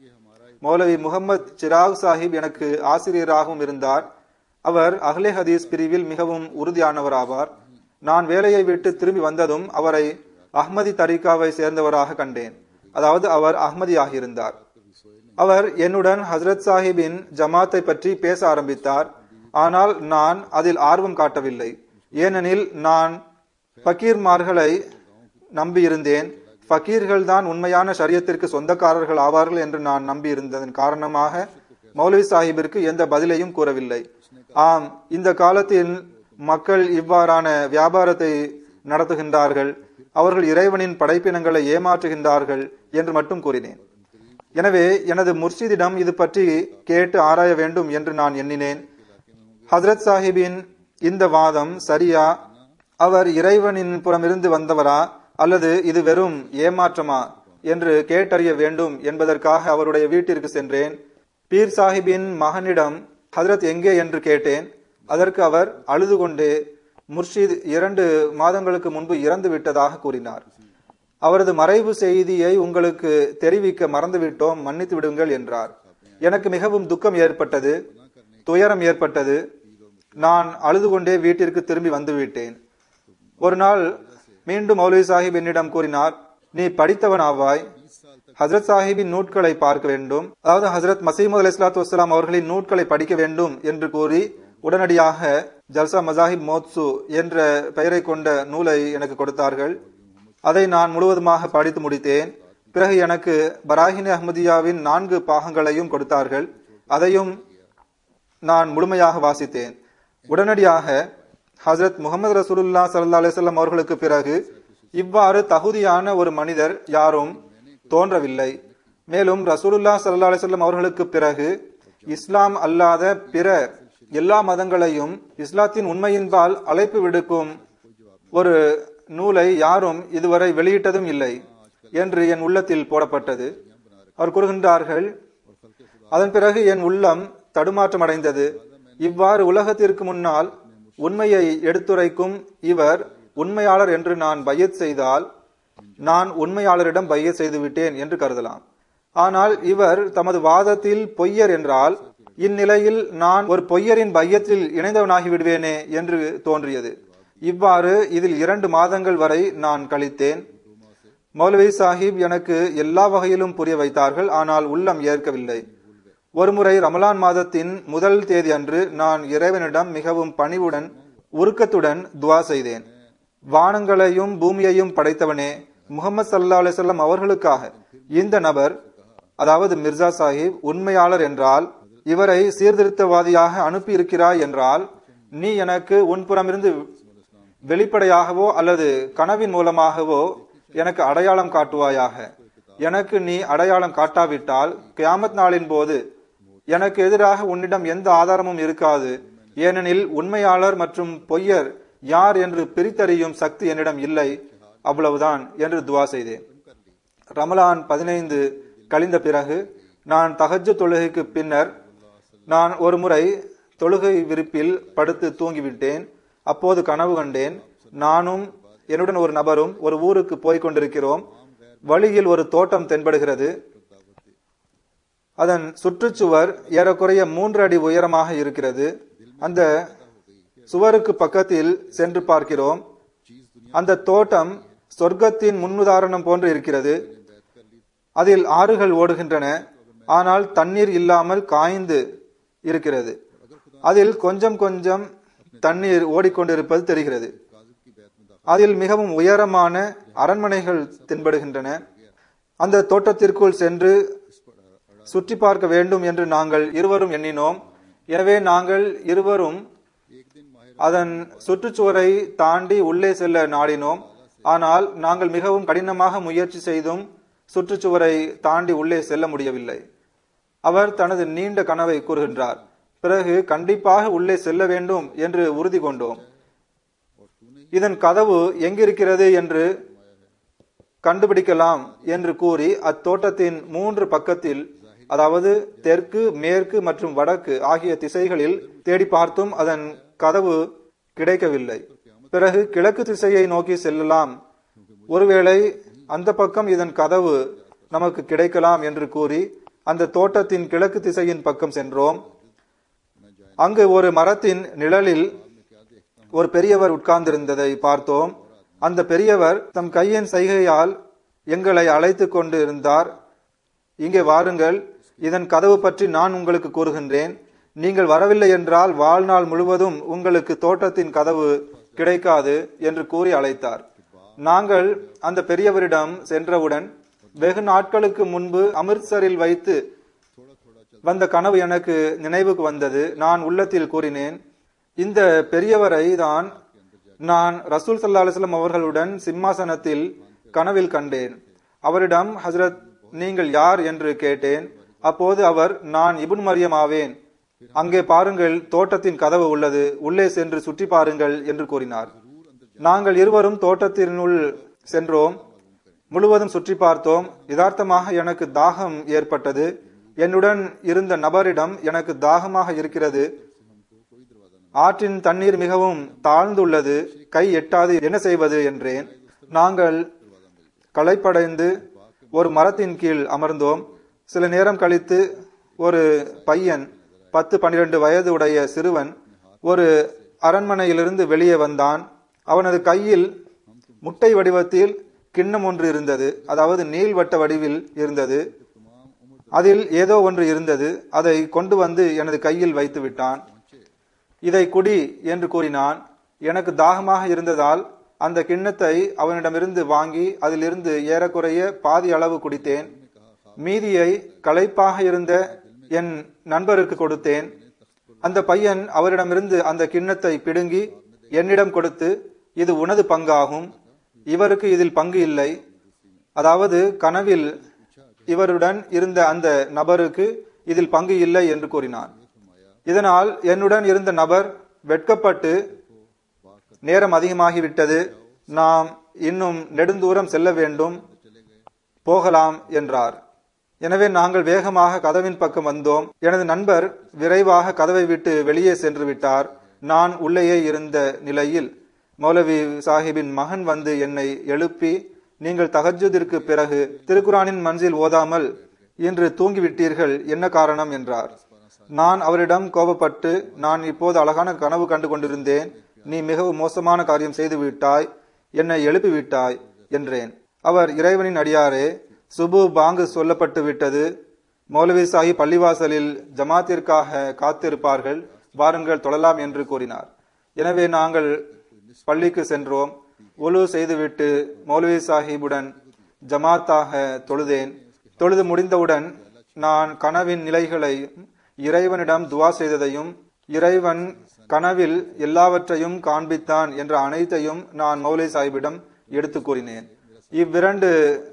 மௌலவி முகமது சிராக் சாஹிப் எனக்கு ஆசிரியராகவும் இருந்தார் அவர் அஹ்லே ஹதீஸ் பிரிவில் மிகவும் உறுதியானவர் ஆவார் நான் வேலையை விட்டு திரும்பி வந்ததும் அவரை அஹ்மதி தரீகாவை சேர்ந்தவராக கண்டேன் அதாவது அவர் அஹ்மதி ஆகியிருந்தார் அவர் என்னுடன் ஹசரத் சாஹிப்பின் ஜமாத்தை பற்றி பேச ஆரம்பித்தார் ஆனால் நான் அதில் ஆர்வம் காட்டவில்லை ஏனெனில் நான் ஃபக்கீர்மார்களை நம்பியிருந்தேன் ஃபக்கீர்கள் தான் உண்மையான ஷரியத்திற்கு சொந்தக்காரர்கள் ஆவார்கள் என்று நான் நம்பியிருந்ததன் காரணமாக மௌலவி சாஹிபிற்கு எந்த பதிலையும் கூறவில்லை ஆம் இந்த காலத்தில் மக்கள் இவ்வாறான வியாபாரத்தை நடத்துகின்றார்கள் அவர்கள் இறைவனின் படைப்பினங்களை ஏமாற்றுகின்றார்கள் என்று மட்டும் கூறினேன் எனவே எனது முர்ஷிதிடம் இது பற்றி கேட்டு ஆராய வேண்டும் என்று நான் எண்ணினேன் ஹசரத் சாஹிபின் இந்த வாதம் சரியா அவர் இறைவனின் புறமிருந்து வந்தவரா அல்லது இது வெறும் ஏமாற்றமா என்று கேட்டறிய வேண்டும் என்பதற்காக அவருடைய வீட்டிற்கு சென்றேன் பீர் சாஹிபின் மகனிடம் ஹதரத் எங்கே என்று கேட்டேன் அதற்கு அவர் அழுது கொண்டே முர்ஷித் இரண்டு மாதங்களுக்கு முன்பு இறந்து விட்டதாக கூறினார் அவரது மறைவு செய்தியை உங்களுக்கு தெரிவிக்க மறந்துவிட்டோம் மன்னித்து விடுங்கள் என்றார் எனக்கு மிகவும் துக்கம் ஏற்பட்டது துயரம் ஏற்பட்டது நான் அழுது கொண்டே வீட்டிற்கு திரும்பி வந்துவிட்டேன் ஒரு நாள் மீண்டும் மௌலவி சாஹிப் என்னிடம் கூறினார் நீ படித்தவன் ஆவாய் ஹசரத் சாஹிபின் நூட்களை பார்க்க வேண்டும் அதாவது ஹசரத் மசீமது அலி இஸ்லாத்து வஸ்லாம் அவர்களின் நூட்களை படிக்க வேண்டும் என்று கூறி உடனடியாக ஜல்சா மசாஹிப் மோத்சு என்ற பெயரை கொண்ட நூலை எனக்கு கொடுத்தார்கள் அதை நான் முழுவதுமாக படித்து முடித்தேன் பிறகு எனக்கு பராஹினி அஹ்மதியாவின் நான்கு பாகங்களையும் கொடுத்தார்கள் அதையும் நான் முழுமையாக வாசித்தேன் உடனடியாக ஹசரத் முகமது ரசூலுல்லா சல்லா அலிசல்லாம் அவர்களுக்கு பிறகு இவ்வாறு தகுதியான ஒரு மனிதர் யாரும் தோன்றவில்லை மேலும் ரசூலுல்லா சல்லா அலிசல்லாம் அவர்களுக்கு பிறகு இஸ்லாம் அல்லாத பிற எல்லா மதங்களையும் இஸ்லாத்தின் உண்மையின்பால் அழைப்பு விடுக்கும் ஒரு நூலை யாரும் இதுவரை வெளியிட்டதும் இல்லை என்று என் உள்ளத்தில் போடப்பட்டது அவர் கூறுகின்றார்கள் அதன் பிறகு என் உள்ளம் தடுமாற்றமடைந்தது இவ்வாறு உலகத்திற்கு முன்னால் உண்மையை எடுத்துரைக்கும் இவர் உண்மையாளர் என்று நான் பையத் செய்தால் நான் உண்மையாளரிடம் பையத் செய்து விட்டேன் என்று கருதலாம் ஆனால் இவர் தமது வாதத்தில் பொய்யர் என்றால் இந்நிலையில் நான் ஒரு பொய்யரின் பையத்தில் இணைந்தவனாகி விடுவேனே என்று தோன்றியது இவ்வாறு இதில் இரண்டு மாதங்கள் வரை நான் கழித்தேன் மௌலவி சாஹிப் எனக்கு எல்லா வகையிலும் புரிய வைத்தார்கள் ஆனால் உள்ளம் ஏற்கவில்லை ஒருமுறை ரமலான் மாதத்தின் முதல் தேதி அன்று நான் இறைவனிடம் மிகவும் பணிவுடன் உருக்கத்துடன் துவா செய்தேன் வானங்களையும் பூமியையும் படைத்தவனே முகமது சல்லா அலிசல்லாம் அவர்களுக்காக இந்த நபர் அதாவது மிர்சா சாஹிப் உண்மையாளர் என்றால் இவரை சீர்திருத்தவாதியாக அனுப்பி இருக்கிறாய் என்றால் நீ எனக்கு உன்புறமிருந்து வெளிப்படையாகவோ அல்லது கனவின் மூலமாகவோ எனக்கு அடையாளம் காட்டுவாயாக எனக்கு நீ அடையாளம் காட்டாவிட்டால் கியாமத் நாளின் போது எனக்கு எதிராக உன்னிடம் எந்த ஆதாரமும் இருக்காது ஏனெனில் உண்மையாளர் மற்றும் பொய்யர் யார் என்று பிரித்தறியும் சக்தி என்னிடம் இல்லை அவ்வளவுதான் என்று துவா செய்தேன் ரமலான் பதினைந்து கழிந்த பிறகு நான் தகஜ தொழுகைக்கு பின்னர் நான் ஒரு முறை தொழுகை விரிப்பில் படுத்து தூங்கிவிட்டேன் அப்போது கனவு கண்டேன் நானும் என்னுடன் ஒரு நபரும் ஒரு ஊருக்கு போய்க் கொண்டிருக்கிறோம் வழியில் ஒரு தோட்டம் தென்படுகிறது அதன் சுற்றுச்சுவர் ஏறக்குறைய மூன்று அடி உயரமாக இருக்கிறது அந்த சுவருக்கு பக்கத்தில் சென்று பார்க்கிறோம் அந்த தோட்டம் சொர்க்கத்தின் முன்னுதாரணம் போன்று இருக்கிறது அதில் ஆறுகள் ஓடுகின்றன ஆனால் தண்ணீர் இல்லாமல் காய்ந்து இருக்கிறது அதில் கொஞ்சம் கொஞ்சம் தண்ணீர் ஓடிக்கொண்டிருப்பது தெரிகிறது அதில் மிகவும் உயரமான அரண்மனைகள் தென்படுகின்றன அந்த தோட்டத்திற்குள் சென்று சுற்றி பார்க்க வேண்டும் என்று நாங்கள் இருவரும் எண்ணினோம் எனவே நாங்கள் இருவரும் அதன் சுற்றுச்சுவரை தாண்டி உள்ளே செல்ல நாடினோம் ஆனால் நாங்கள் மிகவும் கடினமாக முயற்சி செய்தும் சுற்றுச்சுவரை தாண்டி உள்ளே செல்ல முடியவில்லை அவர் தனது நீண்ட கனவை கூறுகின்றார் பிறகு கண்டிப்பாக உள்ளே செல்ல வேண்டும் என்று உறுதி கொண்டோம் இதன் கதவு எங்கிருக்கிறது என்று கண்டுபிடிக்கலாம் என்று கூறி அத்தோட்டத்தின் மூன்று பக்கத்தில் அதாவது தெற்கு மேற்கு மற்றும் வடக்கு ஆகிய திசைகளில் தேடி பார்த்தும் அதன் கதவு கிடைக்கவில்லை பிறகு கிழக்கு திசையை நோக்கி செல்லலாம் ஒருவேளை அந்த பக்கம் இதன் கதவு நமக்கு கிடைக்கலாம் என்று கூறி அந்த தோட்டத்தின் கிழக்கு திசையின் பக்கம் சென்றோம் அங்கு ஒரு மரத்தின் நிழலில் ஒரு பெரியவர் உட்கார்ந்திருந்ததை பார்த்தோம் அந்த பெரியவர் தம் கையின் சைகையால் எங்களை அழைத்து கொண்டு இருந்தார் இங்கே வாருங்கள் இதன் கதவு பற்றி நான் உங்களுக்கு கூறுகின்றேன் நீங்கள் வரவில்லை என்றால் வாழ்நாள் முழுவதும் உங்களுக்கு தோட்டத்தின் கதவு கிடைக்காது என்று கூறி அழைத்தார் நாங்கள் அந்த பெரியவரிடம் சென்றவுடன் வெகு நாட்களுக்கு முன்பு அமிர்த்சரில் வைத்து வந்த கனவு எனக்கு நினைவுக்கு வந்தது நான் உள்ளத்தில் கூறினேன் இந்த பெரியவரை தான் நான் ரசூல் சல்லா அலுவலம் அவர்களுடன் சிம்மாசனத்தில் கனவில் கண்டேன் அவரிடம் ஹசரத் நீங்கள் யார் என்று கேட்டேன் அப்போது அவர் நான் இபுன் மரியம் ஆவேன் அங்கே பாருங்கள் தோட்டத்தின் கதவு உள்ளது உள்ளே சென்று சுற்றி பாருங்கள் என்று கூறினார் நாங்கள் இருவரும் தோட்டத்தினுள் சென்றோம் முழுவதும் சுற்றி பார்த்தோம் யதார்த்தமாக எனக்கு தாகம் ஏற்பட்டது என்னுடன் இருந்த நபரிடம் எனக்கு தாகமாக இருக்கிறது ஆற்றின் தண்ணீர் மிகவும் தாழ்ந்துள்ளது கை எட்டாது என்ன செய்வது என்றேன் நாங்கள் களைப்படைந்து ஒரு மரத்தின் கீழ் அமர்ந்தோம் சில நேரம் கழித்து ஒரு பையன் பத்து பன்னிரண்டு வயது உடைய சிறுவன் ஒரு அரண்மனையிலிருந்து வெளியே வந்தான் அவனது கையில் முட்டை வடிவத்தில் கிண்ணம் ஒன்று இருந்தது அதாவது நீள்வட்ட வடிவில் இருந்தது அதில் ஏதோ ஒன்று இருந்தது அதை கொண்டு வந்து எனது கையில் வைத்து விட்டான் இதை குடி என்று கூறினான் எனக்கு தாகமாக இருந்ததால் அந்த கிண்ணத்தை அவனிடமிருந்து வாங்கி அதிலிருந்து ஏறக்குறைய பாதி அளவு குடித்தேன் மீதியை களைப்பாக இருந்த என் நண்பருக்கு கொடுத்தேன் அந்த பையன் அவரிடமிருந்து அந்த கிண்ணத்தை பிடுங்கி என்னிடம் கொடுத்து இது உனது பங்காகும் இவருக்கு இதில் பங்கு இல்லை அதாவது கனவில் இவருடன் இருந்த அந்த நபருக்கு இதில் பங்கு இல்லை என்று கூறினான் இதனால் என்னுடன் இருந்த நபர் வெட்கப்பட்டு நேரம் அதிகமாகிவிட்டது நாம் இன்னும் நெடுந்தூரம் செல்ல வேண்டும் போகலாம் என்றார் எனவே நாங்கள் வேகமாக கதவின் பக்கம் வந்தோம் எனது நண்பர் விரைவாக கதவை விட்டு வெளியே சென்று விட்டார் நான் உள்ளேயே இருந்த நிலையில் மௌலவி சாஹிபின் மகன் வந்து என்னை எழுப்பி நீங்கள் தகஜுதிற்கு பிறகு திருக்குரானின் மன்சில் ஓதாமல் இன்று தூங்கிவிட்டீர்கள் என்ன காரணம் என்றார் நான் அவரிடம் கோபப்பட்டு நான் இப்போது அழகான கனவு கண்டு கொண்டிருந்தேன் நீ மிகவும் மோசமான காரியம் செய்து விட்டாய் என்னை எழுப்பி விட்டாய் என்றேன் அவர் இறைவனின் அடியாரே சுபு பாங்கு சொல்லப்பட்டு விட்டது மௌலவி சாஹிப் பள்ளிவாசலில் ஜமாத்திற்காக காத்திருப்பார்கள் வாருங்கள் தொழலாம் என்று கூறினார் எனவே நாங்கள் பள்ளிக்கு சென்றோம் ஒலு செய்துவிட்டு மௌலவி சாஹிபுடன் ஜமாத்தாக தொழுதேன் தொழுது முடிந்தவுடன் நான் கனவின் நிலைகளை இறைவனிடம் துவா செய்ததையும் இறைவன் கனவில் எல்லாவற்றையும் காண்பித்தான் என்ற அனைத்தையும் நான் மௌலை சாஹிபிடம் எடுத்து கூறினேன் இவ்விரண்டு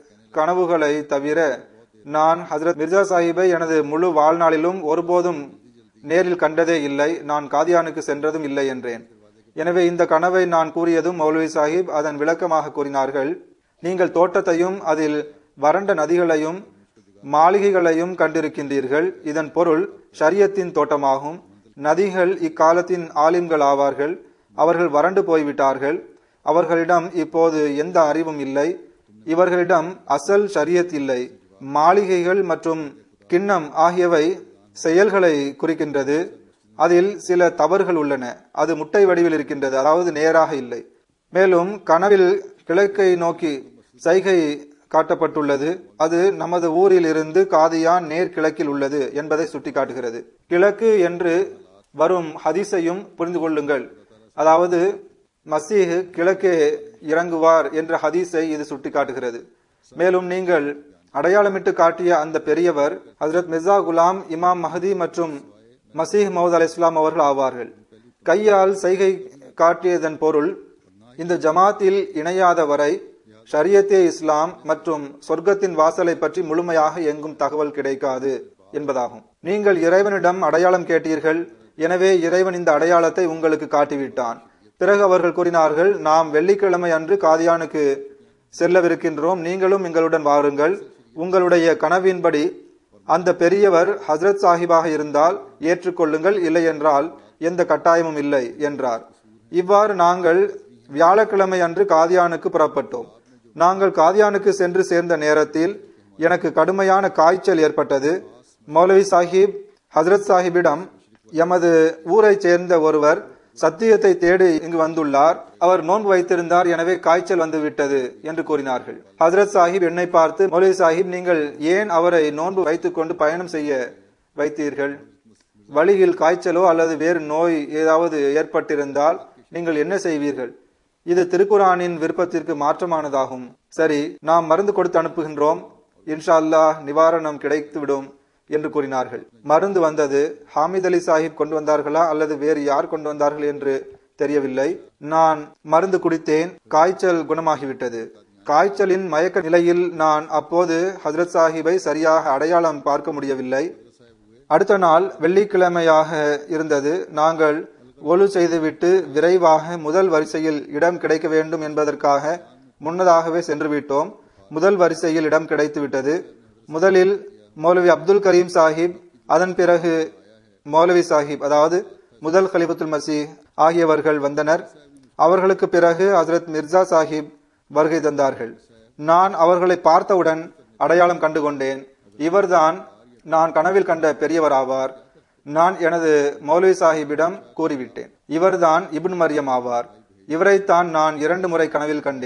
கனவுகளை தவிர நான் ஹசரத் மிர்சா சாஹிபை எனது முழு வாழ்நாளிலும் ஒருபோதும் நேரில் கண்டதே இல்லை நான் காதியானுக்கு சென்றதும் இல்லை என்றேன் எனவே இந்த கனவை நான் கூறியதும் மௌலவி சாஹிப் அதன் விளக்கமாக கூறினார்கள் நீங்கள் தோட்டத்தையும் அதில் வறண்ட நதிகளையும் மாளிகைகளையும் கண்டிருக்கின்றீர்கள் இதன் பொருள் ஷரியத்தின் தோட்டமாகும் நதிகள் இக்காலத்தின் ஆலிம்கள் ஆவார்கள் அவர்கள் வறண்டு போய்விட்டார்கள் அவர்களிடம் இப்போது எந்த அறிவும் இல்லை இவர்களிடம் அசல் ஷரியத் இல்லை மாளிகைகள் மற்றும் கிண்ணம் ஆகியவை செயல்களை குறிக்கின்றது அதில் சில தவறுகள் உள்ளன அது முட்டை வடிவில் இருக்கின்றது அதாவது நேராக இல்லை மேலும் கனவில் கிழக்கை நோக்கி சைகை காட்டப்பட்டுள்ளது அது நமது ஊரில் இருந்து காதியான் நேர் கிழக்கில் உள்ளது என்பதை சுட்டிக்காட்டுகிறது கிழக்கு என்று வரும் ஹதீஸையும் புரிந்து கொள்ளுங்கள் அதாவது மசீஹ் கிழக்கே இறங்குவார் என்ற ஹதீஸை இது சுட்டிக்காட்டுகிறது மேலும் நீங்கள் அடையாளமிட்டு காட்டிய அந்த பெரியவர் ஹசரத் மிர்சா குலாம் இமாம் மஹதி மற்றும் மசீஹ் மௌத் அலி இஸ்லாம் அவர்கள் ஆவார்கள் கையால் செய்கை காட்டியதன் பொருள் இந்த ஜமாத்தில் இணையாத வரை ஷரியத்தே இஸ்லாம் மற்றும் சொர்க்கத்தின் வாசலை பற்றி முழுமையாக எங்கும் தகவல் கிடைக்காது என்பதாகும் நீங்கள் இறைவனிடம் அடையாளம் கேட்டீர்கள் எனவே இறைவன் இந்த அடையாளத்தை உங்களுக்கு காட்டிவிட்டான் பிறகு அவர்கள் கூறினார்கள் நாம் வெள்ளிக்கிழமை அன்று காதியானுக்கு செல்லவிருக்கின்றோம் நீங்களும் எங்களுடன் வாருங்கள் உங்களுடைய கனவின்படி அந்த பெரியவர் ஹசரத் சாஹிபாக இருந்தால் ஏற்றுக்கொள்ளுங்கள் இல்லை என்றால் எந்த கட்டாயமும் இல்லை என்றார் இவ்வாறு நாங்கள் வியாழக்கிழமை அன்று காதியானுக்கு புறப்பட்டோம் நாங்கள் காதியானுக்கு சென்று சேர்ந்த நேரத்தில் எனக்கு கடுமையான காய்ச்சல் ஏற்பட்டது மௌலவி சாஹிப் ஹசரத் சாஹிபிடம் எமது ஊரைச் சேர்ந்த ஒருவர் சத்தியத்தை தேடி இங்கு வந்துள்ளார் அவர் நோன்பு வைத்திருந்தார் எனவே காய்ச்சல் வந்து விட்டது என்று கூறினார்கள் ஹசரத் சாஹிப் என்னை பார்த்து மௌலவி சாஹிப் நீங்கள் ஏன் அவரை நோன்பு வைத்துக் கொண்டு பயணம் செய்ய வைத்தீர்கள் வழியில் காய்ச்சலோ அல்லது வேறு நோய் ஏதாவது ஏற்பட்டிருந்தால் நீங்கள் என்ன செய்வீர்கள் இது திருக்குரானின் விருப்பத்திற்கு மாற்றமானதாகும் சரி நாம் மருந்து கொடுத்து அனுப்புகின்றோம் இன்ஷா அல்லாஹ் நிவாரணம் கிடைத்துவிடும் என்று கூறினார்கள் மருந்து வந்தது ஹாமித் அலி சாஹிப் கொண்டு வந்தார்களா அல்லது வேறு யார் கொண்டு வந்தார்கள் என்று தெரியவில்லை நான் மருந்து குடித்தேன் காய்ச்சல் குணமாகிவிட்டது காய்ச்சலின் மயக்க நிலையில் நான் அப்போது ஹசரத் சாஹிபை சரியாக அடையாளம் பார்க்க முடியவில்லை அடுத்த நாள் வெள்ளிக்கிழமையாக இருந்தது நாங்கள் ஒழு செய்துவிட்டு விரைவாக முதல் வரிசையில் இடம் கிடைக்க வேண்டும் என்பதற்காக முன்னதாகவே சென்று விட்டோம் முதல் வரிசையில் இடம் கிடைத்து விட்டது முதலில் மௌலவி அப்துல் கரீம் சாஹிப் அதன் பிறகு மௌலவி சாஹிப் அதாவது முதல் கலிபத்துல் மசீஹ் ஆகியவர்கள் வந்தனர் அவர்களுக்கு பிறகு ஹசரத் மிர்சா சாஹிப் வருகை தந்தார்கள் நான் அவர்களை பார்த்தவுடன் அடையாளம் கண்டு கொண்டேன் இவர்தான் நான் கனவில் கண்ட பெரியவர் ஆவார் நான் எனது மௌலவி சாஹிப்பிடம் கூறிவிட்டேன் இவர்தான் இப்னு மரியம் ஆவார் இவரைத்தான் நான் இரண்டு முறை கனவில் கண்டேன்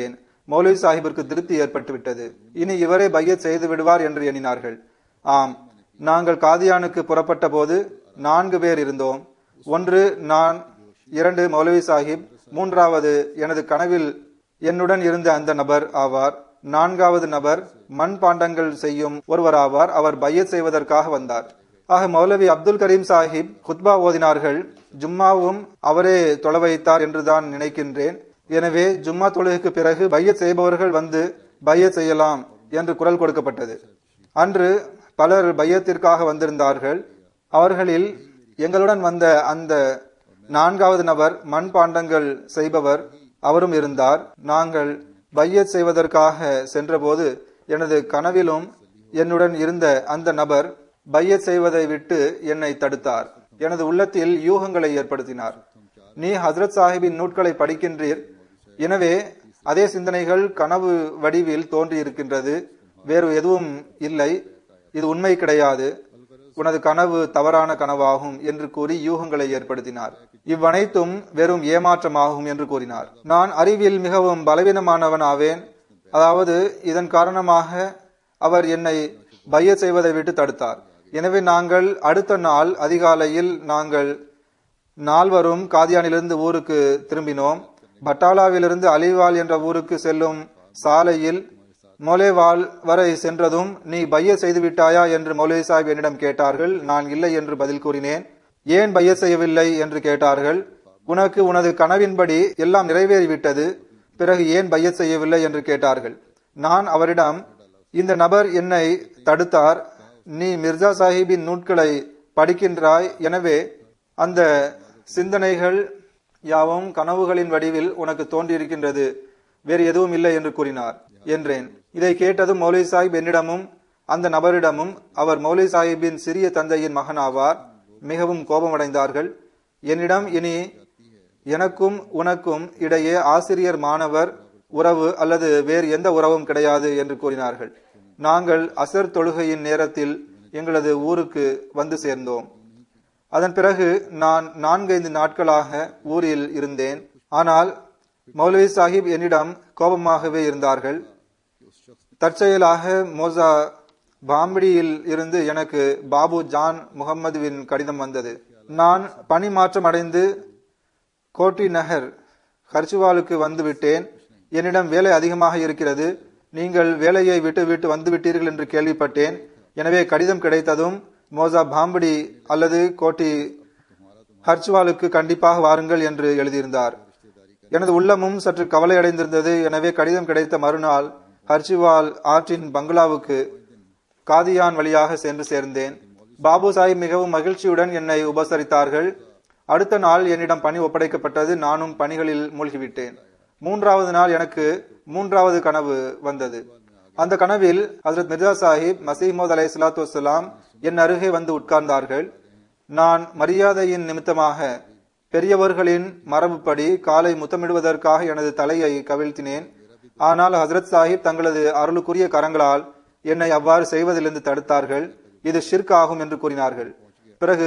மௌலவி சாஹிபிற்கு திருப்தி ஏற்பட்டுவிட்டது இனி இவரே பையத் செய்து விடுவார் என்று எண்ணினார்கள் ஆம் நாங்கள் காதியானுக்கு புறப்பட்ட போது நான்கு பேர் இருந்தோம் ஒன்று நான் இரண்டு மௌலவி சாஹிப் மூன்றாவது எனது கனவில் என்னுடன் இருந்த அந்த நபர் ஆவார் நான்காவது நபர் மண் பாண்டங்கள் செய்யும் ஒருவராவார் அவர் பையத் செய்வதற்காக வந்தார் ஆக மௌலவி அப்துல் கரீம் சாஹிப் குத்பா ஓதினார்கள் ஜும்மாவும் அவரே தொலை வைத்தார் என்றுதான் நினைக்கின்றேன் எனவே ஜும்மா தொழுகைக்கு பிறகு பையத் செய்பவர்கள் வந்து பையத் செய்யலாம் என்று குரல் கொடுக்கப்பட்டது அன்று பலர் பையத்திற்காக வந்திருந்தார்கள் அவர்களில் எங்களுடன் வந்த அந்த நான்காவது நபர் மண் பாண்டங்கள் செய்பவர் அவரும் இருந்தார் நாங்கள் பையத் செய்வதற்காக சென்றபோது எனது கனவிலும் என்னுடன் இருந்த அந்த நபர் பையத் செய்வதை விட்டு என்னை தடுத்தார் எனது உள்ளத்தில் யூகங்களை ஏற்படுத்தினார் நீ ஹசரத் சாஹிபின் நூட்களை படிக்கின்றீர் எனவே அதே சிந்தனைகள் கனவு வடிவில் தோன்றியிருக்கின்றது வேறு எதுவும் இல்லை இது உண்மை கிடையாது உனது கனவு தவறான கனவாகும் என்று கூறி யூகங்களை ஏற்படுத்தினார் இவ்வனைத்தும் வெறும் ஏமாற்றமாகும் என்று கூறினார் நான் அறிவில் மிகவும் பலவீனமானவன் ஆவேன் அதாவது இதன் காரணமாக அவர் என்னை பைய செய்வதை விட்டு தடுத்தார் எனவே நாங்கள் அடுத்த நாள் அதிகாலையில் நாங்கள் நால்வரும் காதியானிலிருந்து ஊருக்கு திரும்பினோம் பட்டாலாவிலிருந்து அலிவால் என்ற ஊருக்கு செல்லும் சாலையில் மொலேவால் வரை சென்றதும் நீ பைய செய்து விட்டாயா என்று மௌலவி சாஹிப் என்னிடம் கேட்டார்கள் நான் இல்லை என்று பதில் கூறினேன் ஏன் பைய செய்யவில்லை என்று கேட்டார்கள் உனக்கு உனது கனவின்படி எல்லாம் நிறைவேறிவிட்டது பிறகு ஏன் பைய செய்யவில்லை என்று கேட்டார்கள் நான் அவரிடம் இந்த நபர் என்னை தடுத்தார் நீ மிர்சா சாஹிப்பின் நூட்களை படிக்கின்றாய் எனவே அந்த சிந்தனைகள் யாவும் கனவுகளின் வடிவில் உனக்கு தோன்றியிருக்கின்றது வேறு எதுவும் இல்லை என்று கூறினார் என்றேன் இதை கேட்டதும் மௌலவி சாஹிப் என்னிடமும் அந்த நபரிடமும் அவர் மௌலவி சாஹிப்பின் சிறிய தந்தையின் மகன் ஆவார் மிகவும் கோபமடைந்தார்கள் என்னிடம் இனி எனக்கும் உனக்கும் இடையே ஆசிரியர் மாணவர் உறவு அல்லது வேறு எந்த உறவும் கிடையாது என்று கூறினார்கள் நாங்கள் அசர் தொழுகையின் நேரத்தில் எங்களது ஊருக்கு வந்து சேர்ந்தோம் அதன் பிறகு நான் நான்கைந்து நாட்களாக ஊரில் இருந்தேன் ஆனால் மௌலவி சாஹிப் என்னிடம் கோபமாகவே இருந்தார்கள் தற்செயலாக மோசா பாம்படியில் இருந்து எனக்கு பாபு ஜான் முகம்மதுவின் கடிதம் வந்தது நான் பணி மாற்றம் அடைந்து கோட்டி நகர் ஹர்ச்சுவாலுக்கு வந்து விட்டேன் என்னிடம் வேலை அதிகமாக இருக்கிறது நீங்கள் வேலையை விட்டு விட்டு வந்து விட்டீர்கள் என்று கேள்விப்பட்டேன் எனவே கடிதம் கிடைத்ததும் மோசா பாம்படி அல்லது கோட்டி ஹர்ச்சுவாலுக்கு கண்டிப்பாக வாருங்கள் என்று எழுதியிருந்தார் எனது உள்ளமும் சற்று கவலை அடைந்திருந்தது எனவே கடிதம் கிடைத்த மறுநாள் ஹர்ச்சுவால் ஆற்றின் பங்களாவுக்கு காதியான் வழியாக சென்று சேர்ந்தேன் பாபு சாஹிப் மிகவும் மகிழ்ச்சியுடன் என்னை உபசரித்தார்கள் அடுத்த நாள் என்னிடம் பணி ஒப்படைக்கப்பட்டது நானும் பணிகளில் மூழ்கிவிட்டேன் மூன்றாவது நாள் எனக்கு மூன்றாவது கனவு வந்தது அந்த கனவில் ஹசரத் மிர்சா சாஹிப் மசீமோத் அலை சலாத்து வலாம் என் அருகே வந்து உட்கார்ந்தார்கள் நான் மரியாதையின் நிமித்தமாக பெரியவர்களின் மரபுப்படி காலை முத்தமிடுவதற்காக எனது தலையை கவிழ்த்தினேன் ஆனால் ஹசரத் சாஹிப் தங்களது அருளுக்குரிய கரங்களால் என்னை அவ்வாறு செய்வதிலிருந்து தடுத்தார்கள் இது ஷிர்க் ஆகும் என்று கூறினார்கள் பிறகு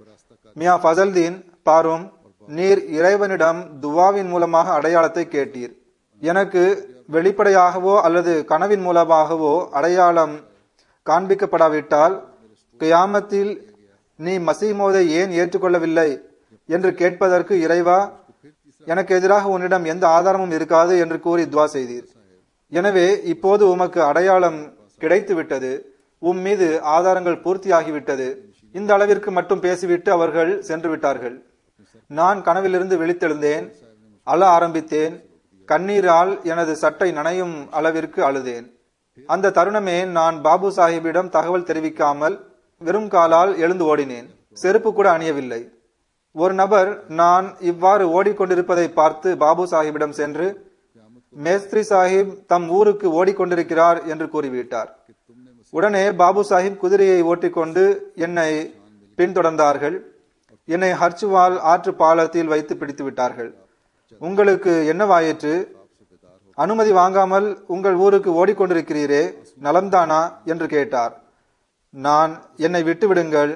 மியா ஃபசல்தீன் பாரும் நீர் இறைவனிடம் துவாவின் மூலமாக அடையாளத்தை கேட்டீர் எனக்கு வெளிப்படையாகவோ அல்லது கனவின் மூலமாகவோ அடையாளம் காண்பிக்கப்படாவிட்டால் கியாமத்தில் நீ மசீமோதை ஏன் ஏற்றுக்கொள்ளவில்லை என்று கேட்பதற்கு இறைவா எனக்கு எதிராக உன்னிடம் எந்த ஆதாரமும் இருக்காது என்று கூறி துவா செய்தீர் எனவே இப்போது உமக்கு அடையாளம் கிடைத்து விட்டது உம் மீது ஆதாரங்கள் பூர்த்தியாகிவிட்டது இந்த அளவிற்கு மட்டும் பேசிவிட்டு அவர்கள் சென்று விட்டார்கள் நான் கனவிலிருந்து விழித்தெழுந்தேன் அழ ஆரம்பித்தேன் கண்ணீரால் எனது சட்டை நனையும் அளவிற்கு அழுதேன் அந்த தருணமே நான் பாபு சாஹிப்பிடம் தகவல் தெரிவிக்காமல் வெறும் காலால் எழுந்து ஓடினேன் செருப்பு கூட அணியவில்லை ஒரு நபர் நான் இவ்வாறு ஓடிக்கொண்டிருப்பதை பார்த்து பாபு சாஹிப்பிடம் சென்று மேஸ்திரி சாஹிப் தம் ஊருக்கு ஓடிக்கொண்டிருக்கிறார் என்று கூறிவிட்டார் உடனே பாபு சாஹிப் குதிரையை ஓட்டிக்கொண்டு என்னை பின்தொடர்ந்தார்கள் என்னை ஹர்ச்சுவால் ஆற்று பாலத்தில் வைத்து பிடித்து விட்டார்கள் உங்களுக்கு என்னவாயிற்று அனுமதி வாங்காமல் உங்கள் ஊருக்கு ஓடிக்கொண்டிருக்கிறீரே நலம்தானா என்று கேட்டார் நான் என்னை விட்டு விடுங்கள்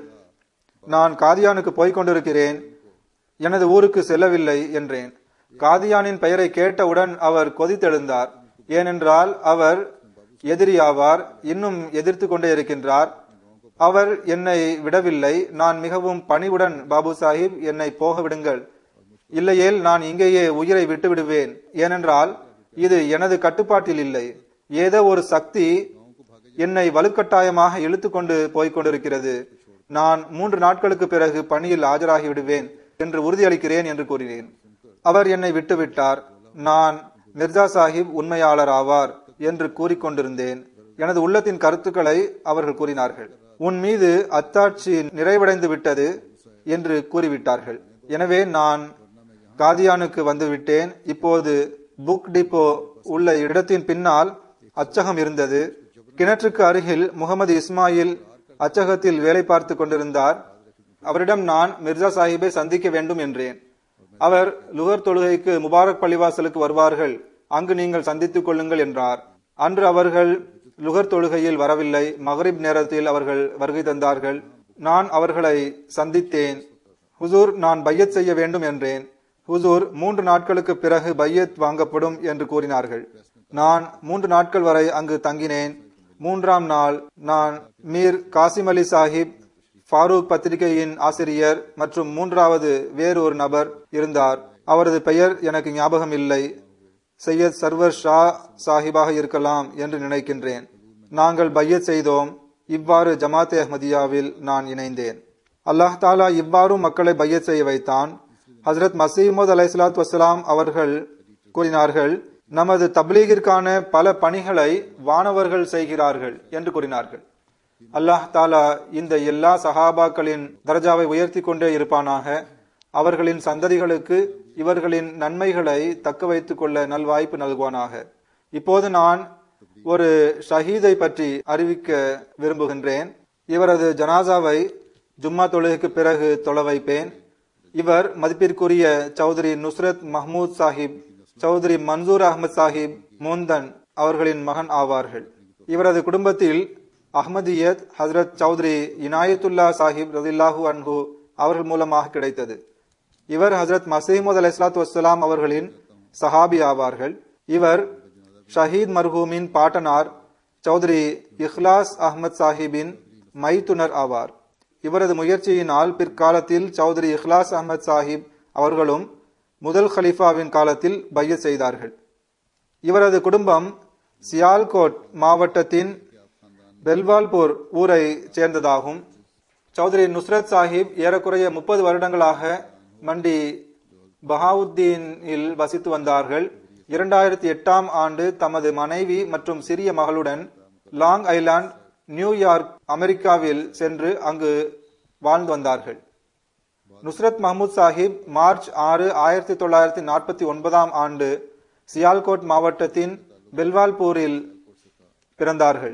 நான் காதியானுக்கு போய்க் கொண்டிருக்கிறேன் எனது ஊருக்கு செல்லவில்லை என்றேன் காதியானின் பெயரை கேட்டவுடன் அவர் கொதித்தெழுந்தார் ஏனென்றால் அவர் எதிரியாவார் இன்னும் எதிர்த்து கொண்டே இருக்கின்றார் அவர் என்னை விடவில்லை நான் மிகவும் பணிவுடன் பாபு சாஹிப் என்னை போக விடுங்கள் இல்லையேல் நான் இங்கேயே உயிரை விட்டு விடுவேன் ஏனென்றால் இது எனது கட்டுப்பாட்டில் இல்லை ஏதோ ஒரு சக்தி என்னை வலுக்கட்டாயமாக இழுத்து கொண்டு போய்க் கொண்டிருக்கிறது நான் மூன்று நாட்களுக்கு பிறகு பணியில் ஆஜராகி விடுவேன் என்று உறுதியளிக்கிறேன் என்று கூறினேன் அவர் என்னை விட்டுவிட்டார் நான் மிர்சா சாஹிப் உண்மையாளர் ஆவார் என்று கூறிக்கொண்டிருந்தேன் எனது உள்ளத்தின் கருத்துக்களை அவர்கள் கூறினார்கள் உன் மீது அத்தாட்சி நிறைவடைந்து விட்டது என்று கூறிவிட்டார்கள் எனவே நான் காதியானுக்கு வந்துவிட்டேன் இப்போது புக் டிப்போ உள்ள இடத்தின் பின்னால் அச்சகம் இருந்தது கிணற்றுக்கு அருகில் முகமது இஸ்மாயில் அச்சகத்தில் வேலை பார்த்து கொண்டிருந்தார் அவரிடம் நான் மிர்சா சாஹிப்பை சந்திக்க வேண்டும் என்றேன் அவர் லுகர் தொழுகைக்கு முபாரக் பள்ளிவாசலுக்கு வருவார்கள் அங்கு நீங்கள் சந்தித்துக் கொள்ளுங்கள் என்றார் அன்று அவர்கள் லுகர் தொழுகையில் வரவில்லை மகரிப் நேரத்தில் அவர்கள் வருகை தந்தார்கள் நான் அவர்களை சந்தித்தேன் ஹுசூர் நான் பையத் செய்ய வேண்டும் என்றேன் ஹுசூர் மூன்று நாட்களுக்கு பிறகு பையத் வாங்கப்படும் என்று கூறினார்கள் நான் மூன்று நாட்கள் வரை அங்கு தங்கினேன் மூன்றாம் நாள் நான் மீர் காசிம் அலி சாஹிப் ஃபாரூக் பத்திரிகையின் ஆசிரியர் மற்றும் மூன்றாவது வேறு ஒரு நபர் இருந்தார் அவரது பெயர் எனக்கு ஞாபகம் இல்லை சையத் சர்வர் ஷா சாஹிபாக இருக்கலாம் என்று நினைக்கின்றேன் நாங்கள் பையத் செய்தோம் இவ்வாறு ஜமாத் அஹ்மதியாவில் நான் இணைந்தேன் அல்லாஹ் தாலா இவ்வாறும் மக்களை பையத் செய்ய வைத்தான் ஹசரத் மசீமது அலை சலாத் வசலாம் அவர்கள் கூறினார்கள் நமது தப்லீகிற்கான பல பணிகளை வானவர்கள் செய்கிறார்கள் என்று கூறினார்கள் அல்லாஹ் தாலா இந்த எல்லா சஹாபாக்களின் தரஜாவை உயர்த்தி கொண்டே இருப்பானாக அவர்களின் சந்ததிகளுக்கு இவர்களின் நன்மைகளை தக்க வைத்துக் கொள்ள நல்வாய்ப்பு நல்குவானாக இப்போது நான் ஒரு ஷஹீதை பற்றி அறிவிக்க விரும்புகின்றேன் இவரது ஜனாசாவை ஜும்மா தொழுகைக்கு பிறகு தொலை வைப்பேன் இவர் மதிப்பிற்குரிய சௌதரி நுஸ்ரத் மஹ்மூத் சாஹிப் சௌதரி மன்சூர் அகமது சாஹிப் மோந்தன் அவர்களின் மகன் ஆவார்கள் இவரது குடும்பத்தில் அஹ்மதியத் ஹசரத் சௌத்ரி இனாயத்துல்லா சாஹிப் ரதில்லாஹு அன்ஹு அவர்கள் மூலமாக கிடைத்தது இவர் ஹசரத் மசீமது அலி இஸ்லாத்து வசலாம் அவர்களின் சஹாபி ஆவார்கள் இவர் ஷஹீத் மர்ஹூமின் பாட்டனார் சௌத்ரி இஹ்லாஸ் அஹ்மத் சாஹிபின் மைத்துனர் ஆவார் இவரது முயற்சியினால் பிற்காலத்தில் சௌத்ரி இஹ்லாஸ் அஹ்மத் சாஹிப் அவர்களும் முதல் ஹலீஃபாவின் காலத்தில் பைய செய்தார்கள் இவரது குடும்பம் சியால்கோட் மாவட்டத்தின் பெல்வால்பூர் ஊரை சேர்ந்ததாகும் சௌத்ரி நுஸ்ரத் சாஹிப் ஏறக்குறைய முப்பது வருடங்களாக மண்டி பஹாவுத்தீனில் வசித்து வந்தார்கள் இரண்டாயிரத்தி எட்டாம் ஆண்டு தமது மனைவி மற்றும் சிறிய மகளுடன் லாங் ஐலாண்ட் நியூயார்க் அமெரிக்காவில் சென்று அங்கு வாழ்ந்து வந்தார்கள் நுஸ்ரத் மஹமூத் சாஹிப் மார்ச் ஆறு ஆயிரத்தி தொள்ளாயிரத்தி நாற்பத்தி ஒன்பதாம் ஆண்டு சியால்கோட் மாவட்டத்தின் பெல்வால்பூரில் பிறந்தார்கள்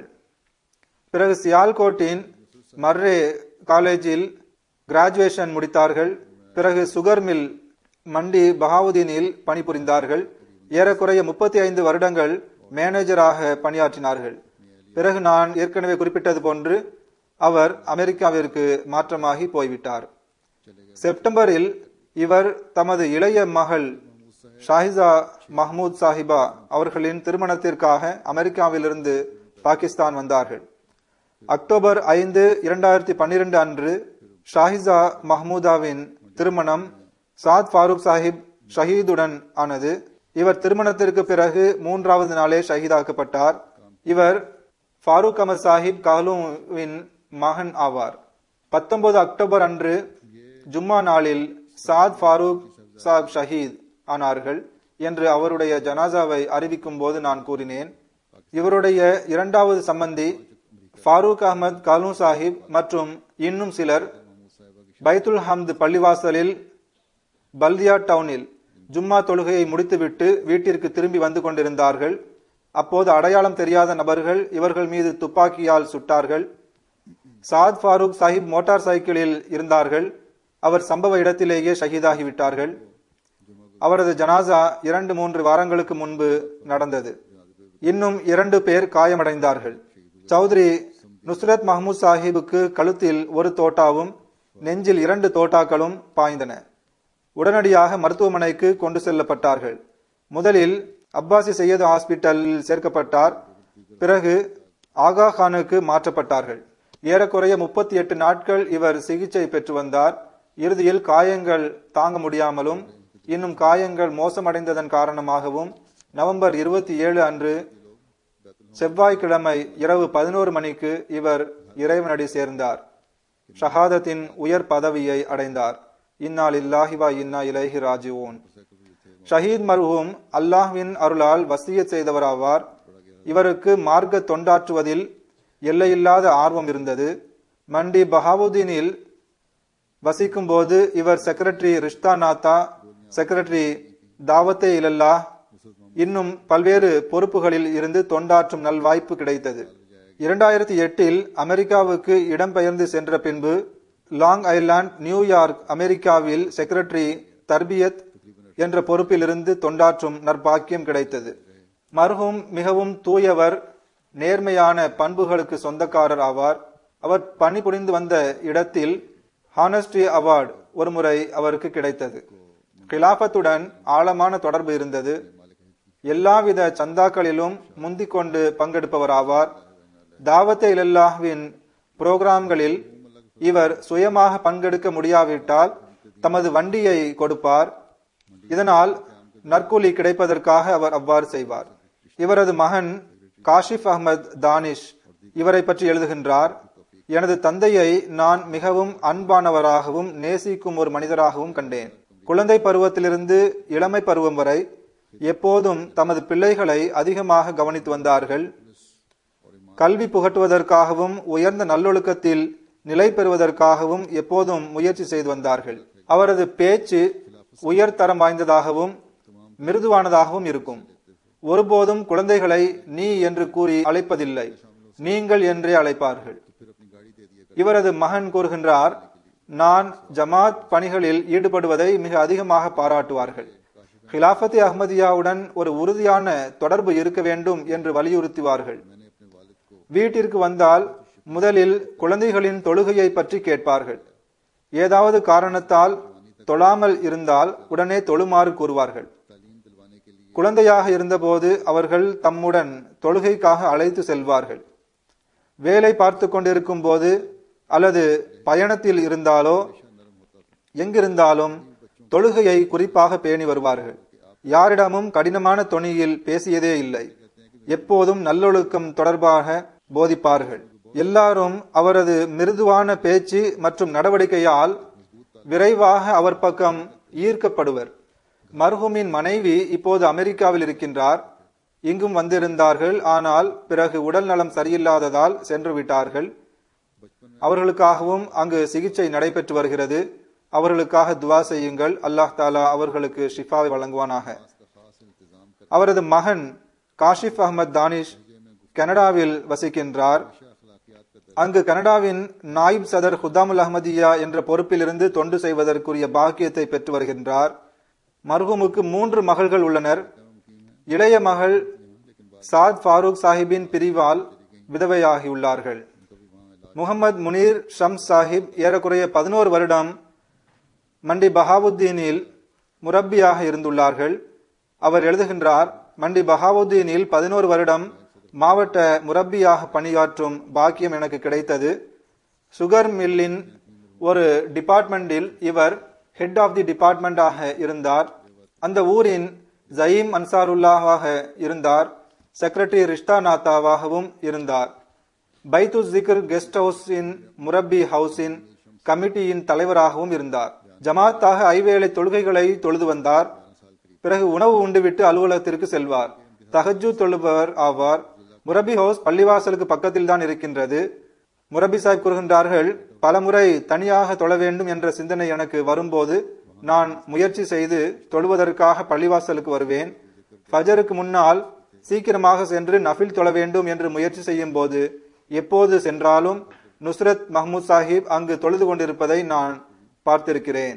பிறகு சியால்கோட்டின் மர்ரே காலேஜில் கிராஜுவேஷன் முடித்தார்கள் பிறகு சுகர் மில் மண்டி பஹாவுதீனில் பணிபுரிந்தார்கள் ஏறக்குறைய முப்பத்தி ஐந்து வருடங்கள் மேனேஜராக பணியாற்றினார்கள் பிறகு நான் ஏற்கனவே குறிப்பிட்டது போன்று அவர் அமெரிக்காவிற்கு மாற்றமாகி போய்விட்டார் செப்டம்பரில் இவர் தமது இளைய மகள் ஷாஹிசா மஹ்மூத் சாஹிபா அவர்களின் திருமணத்திற்காக அமெரிக்காவிலிருந்து பாகிஸ்தான் வந்தார்கள் அக்டோபர் ஐந்து இரண்டாயிரத்தி பன்னிரண்டு அன்று ஷாஹிசா மஹ்மூதாவின் திருமணம் சாத் ஃபாரூக் சாஹிப் ஷஹீதுடன் ஆனது இவர் திருமணத்திற்கு பிறகு மூன்றாவது நாளே ஷஹீதாக்கப்பட்டார் இவர் ஃபாரூக் அமர் சாஹிப் கஹ்லூவின் மகன் ஆவார் பத்தொன்பது அக்டோபர் அன்று ஜும்மா நாளில் சாத் ஃபாரூக் சாப் ஷஹீத் ஆனார்கள் என்று அவருடைய ஜனாசாவை அறிவிக்கும் போது நான் கூறினேன் இவருடைய இரண்டாவது சம்பந்தி ஃபாரூக் அகமது காலூ சாஹிப் மற்றும் இன்னும் சிலர் பைத்துல் ஹம்து பள்ளிவாசலில் பல்தியா டவுனில் ஜும்மா தொழுகையை முடித்துவிட்டு வீட்டிற்கு திரும்பி வந்து கொண்டிருந்தார்கள் அப்போது அடையாளம் தெரியாத நபர்கள் இவர்கள் மீது துப்பாக்கியால் சுட்டார்கள் சாத் ஃபாரூக் சாஹிப் மோட்டார் சைக்கிளில் இருந்தார்கள் அவர் சம்பவ இடத்திலேயே ஷஹீதாகிவிட்டார்கள் அவரது ஜனாசா இரண்டு மூன்று வாரங்களுக்கு முன்பு நடந்தது இன்னும் இரண்டு பேர் காயமடைந்தார்கள் சௌத்ரி நுஸ்ரத் மஹமூத் சாஹிபுக்கு கழுத்தில் ஒரு தோட்டாவும் நெஞ்சில் இரண்டு தோட்டாக்களும் பாய்ந்தன உடனடியாக மருத்துவமனைக்கு கொண்டு செல்லப்பட்டார்கள் முதலில் அப்பாசி சையது ஹாஸ்பிட்டலில் சேர்க்கப்பட்டார் பிறகு ஆகா கானுக்கு மாற்றப்பட்டார்கள் ஏறக்குறைய முப்பத்தி எட்டு நாட்கள் இவர் சிகிச்சை பெற்று வந்தார் இறுதியில் காயங்கள் தாங்க முடியாமலும் இன்னும் காயங்கள் மோசமடைந்ததன் காரணமாகவும் நவம்பர் இருபத்தி ஏழு அன்று செவ்வாய்க்கிழமை இரவு பதினோரு மணிக்கு இவர் இறைவனடி சேர்ந்தார் ஷஹாதத்தின் உயர் பதவியை அடைந்தார் இன்னால் இல்லாஹிவா இன்னா இலைஹி ராஜிவோன் ஷஹீத் மர்ஹூம் அல்லாஹ்வின் அருளால் வசியத் செய்தவராவார் இவருக்கு மார்க்க தொண்டாற்றுவதில் எல்லையில்லாத ஆர்வம் இருந்தது மண்டி பஹாவுதீனில் வசிக்கும் போது இவர் செக்ரட்டரி ரிஷ்தா நாத்தா செக்ரட்டரி தாவத்தே இலல்லா இன்னும் பல்வேறு பொறுப்புகளில் இருந்து தொண்டாற்றும் நல்வாய்ப்பு கிடைத்தது இரண்டாயிரத்தி எட்டில் அமெரிக்காவுக்கு இடம்பெயர்ந்து சென்ற பின்பு லாங் ஐலாந்து நியூயார்க் அமெரிக்காவில் செக்ரட்டரி தர்பியத் என்ற பொறுப்பிலிருந்து தொண்டாற்றும் நற்பாக்கியம் கிடைத்தது மர்ஹூம் மிகவும் தூயவர் நேர்மையான பண்புகளுக்கு சொந்தக்காரர் ஆவார் அவர் பணிபுரிந்து வந்த இடத்தில் ஹானஸ்டி அவார்டு ஒருமுறை அவருக்கு கிடைத்தது கிலாபத்துடன் ஆழமான தொடர்பு இருந்தது எல்லாவித சந்தாக்களிலும் முந்திக் கொண்டு பங்கெடுப்பவர் ஆவார் தாவத்தே இலல்லாஹ்வின் புரோகிராம்களில் இவர் சுயமாக பங்கெடுக்க முடியாவிட்டால் தமது வண்டியை கொடுப்பார் இதனால் நற்கூலி கிடைப்பதற்காக அவர் அவ்வாறு செய்வார் இவரது மகன் காஷிப் அஹ்மத் தானிஷ் இவரை பற்றி எழுதுகின்றார் எனது தந்தையை நான் மிகவும் அன்பானவராகவும் நேசிக்கும் ஒரு மனிதராகவும் கண்டேன் குழந்தை பருவத்திலிருந்து இளமை பருவம் வரை எப்போதும் தமது பிள்ளைகளை அதிகமாக கவனித்து வந்தார்கள் கல்வி புகட்டுவதற்காகவும் உயர்ந்த நல்லொழுக்கத்தில் நிலை பெறுவதற்காகவும் எப்போதும் முயற்சி செய்து வந்தார்கள் அவரது பேச்சு உயர்தரம் வாய்ந்ததாகவும் மிருதுவானதாகவும் இருக்கும் ஒருபோதும் குழந்தைகளை நீ என்று கூறி அழைப்பதில்லை நீங்கள் என்றே அழைப்பார்கள் இவரது மகன் கூறுகின்றார் நான் ஜமாத் பணிகளில் ஈடுபடுவதை மிக அதிகமாக பாராட்டுவார்கள் ஹிலாஃபத் அஹ்மதியாவுடன் ஒரு உறுதியான தொடர்பு இருக்க வேண்டும் என்று வலியுறுத்துவார்கள் வீட்டிற்கு வந்தால் முதலில் குழந்தைகளின் தொழுகையை பற்றி கேட்பார்கள் ஏதாவது காரணத்தால் தொழாமல் இருந்தால் உடனே தொழுமாறு கூறுவார்கள் குழந்தையாக இருந்தபோது அவர்கள் தம்முடன் தொழுகைக்காக அழைத்து செல்வார்கள் வேலை பார்த்து கொண்டிருக்கும் போது அல்லது பயணத்தில் இருந்தாலோ எங்கிருந்தாலும் தொழுகையை குறிப்பாக பேணி வருவார்கள் யாரிடமும் கடினமான தொனியில் பேசியதே இல்லை எப்போதும் நல்லொழுக்கம் தொடர்பாக போதிப்பார்கள் எல்லாரும் அவரது மிருதுவான பேச்சு மற்றும் நடவடிக்கையால் விரைவாக அவர் பக்கம் ஈர்க்கப்படுவர் மர்ஹூமின் மனைவி இப்போது அமெரிக்காவில் இருக்கின்றார் இங்கும் வந்திருந்தார்கள் ஆனால் பிறகு உடல் நலம் சரியில்லாததால் சென்று விட்டார்கள் அவர்களுக்காகவும் அங்கு சிகிச்சை நடைபெற்று வருகிறது அவர்களுக்காக துவா செய்யுங்கள் அல்லாஹ் தாலா அவர்களுக்கு ஷிஃபாவை வழங்குவானாக அவரது மகன் காஷிப் அகமது தானிஷ் கனடாவில் வசிக்கின்றார் அங்கு கனடாவின் நாயிப் சதர் ஹுதாமுல் அஹமதியா என்ற பொறுப்பிலிருந்து தொண்டு செய்வதற்குரிய பாக்கியத்தை பெற்று வருகின்றார் மர்ஹூமுக்கு மூன்று மகள்கள் உள்ளனர் இளைய மகள் சாத் ஃபாரூக் சாஹிபின் பிரிவால் விதவையாகியுள்ளார்கள் முகமது முனீர் ஷம்ஸ் சாஹிப் ஏறக்குறைய பதினோரு வருடம் மண்டி பஹாவுத்தீனில் முரப்பியாக இருந்துள்ளார்கள் அவர் எழுதுகின்றார் மண்டி பஹாவுத்தீனில் பதினோரு வருடம் மாவட்ட முரப்பியாக பணியாற்றும் பாக்கியம் எனக்கு கிடைத்தது சுகர் மில்லின் ஒரு டிபார்ட்மெண்டில் இவர் ஹெட் ஆஃப் தி டிபார்ட்மெண்டாக இருந்தார் அந்த ஊரின் ஜயீம் அன்சாருல்லாவாக இருந்தார் செக்ரட்டரி ரிஷ்தா நாத்தாவாகவும் இருந்தார் பைத்து ஜிகர் கெஸ்ட் ஹவுஸின் முரப்பி ஹவுஸின் கமிட்டியின் தலைவராகவும் இருந்தார் ஜமாத்தாக ஐவேளை தொழுகைகளை தொழுது வந்தார் பிறகு உணவு உண்டுவிட்டு அலுவலகத்திற்கு செல்வார் தஹஜு தொழுபவர் ஆவார் முரபி ஹவுஸ் பள்ளிவாசலுக்கு பக்கத்தில் தான் இருக்கின்றது முரபி சாஹிப் கூறுகின்றார்கள் பலமுறை தனியாக தொழ வேண்டும் என்ற சிந்தனை எனக்கு வரும்போது நான் முயற்சி செய்து தொழுவதற்காக பள்ளிவாசலுக்கு வருவேன் ஃபஜருக்கு முன்னால் சீக்கிரமாக சென்று நஃபில் தொழ வேண்டும் என்று முயற்சி செய்யும் போது எப்போது சென்றாலும் நுஸ்ரத் மஹ்மூத் சாஹிப் அங்கு தொழுது கொண்டிருப்பதை நான் பார்த்திருக்கிறேன்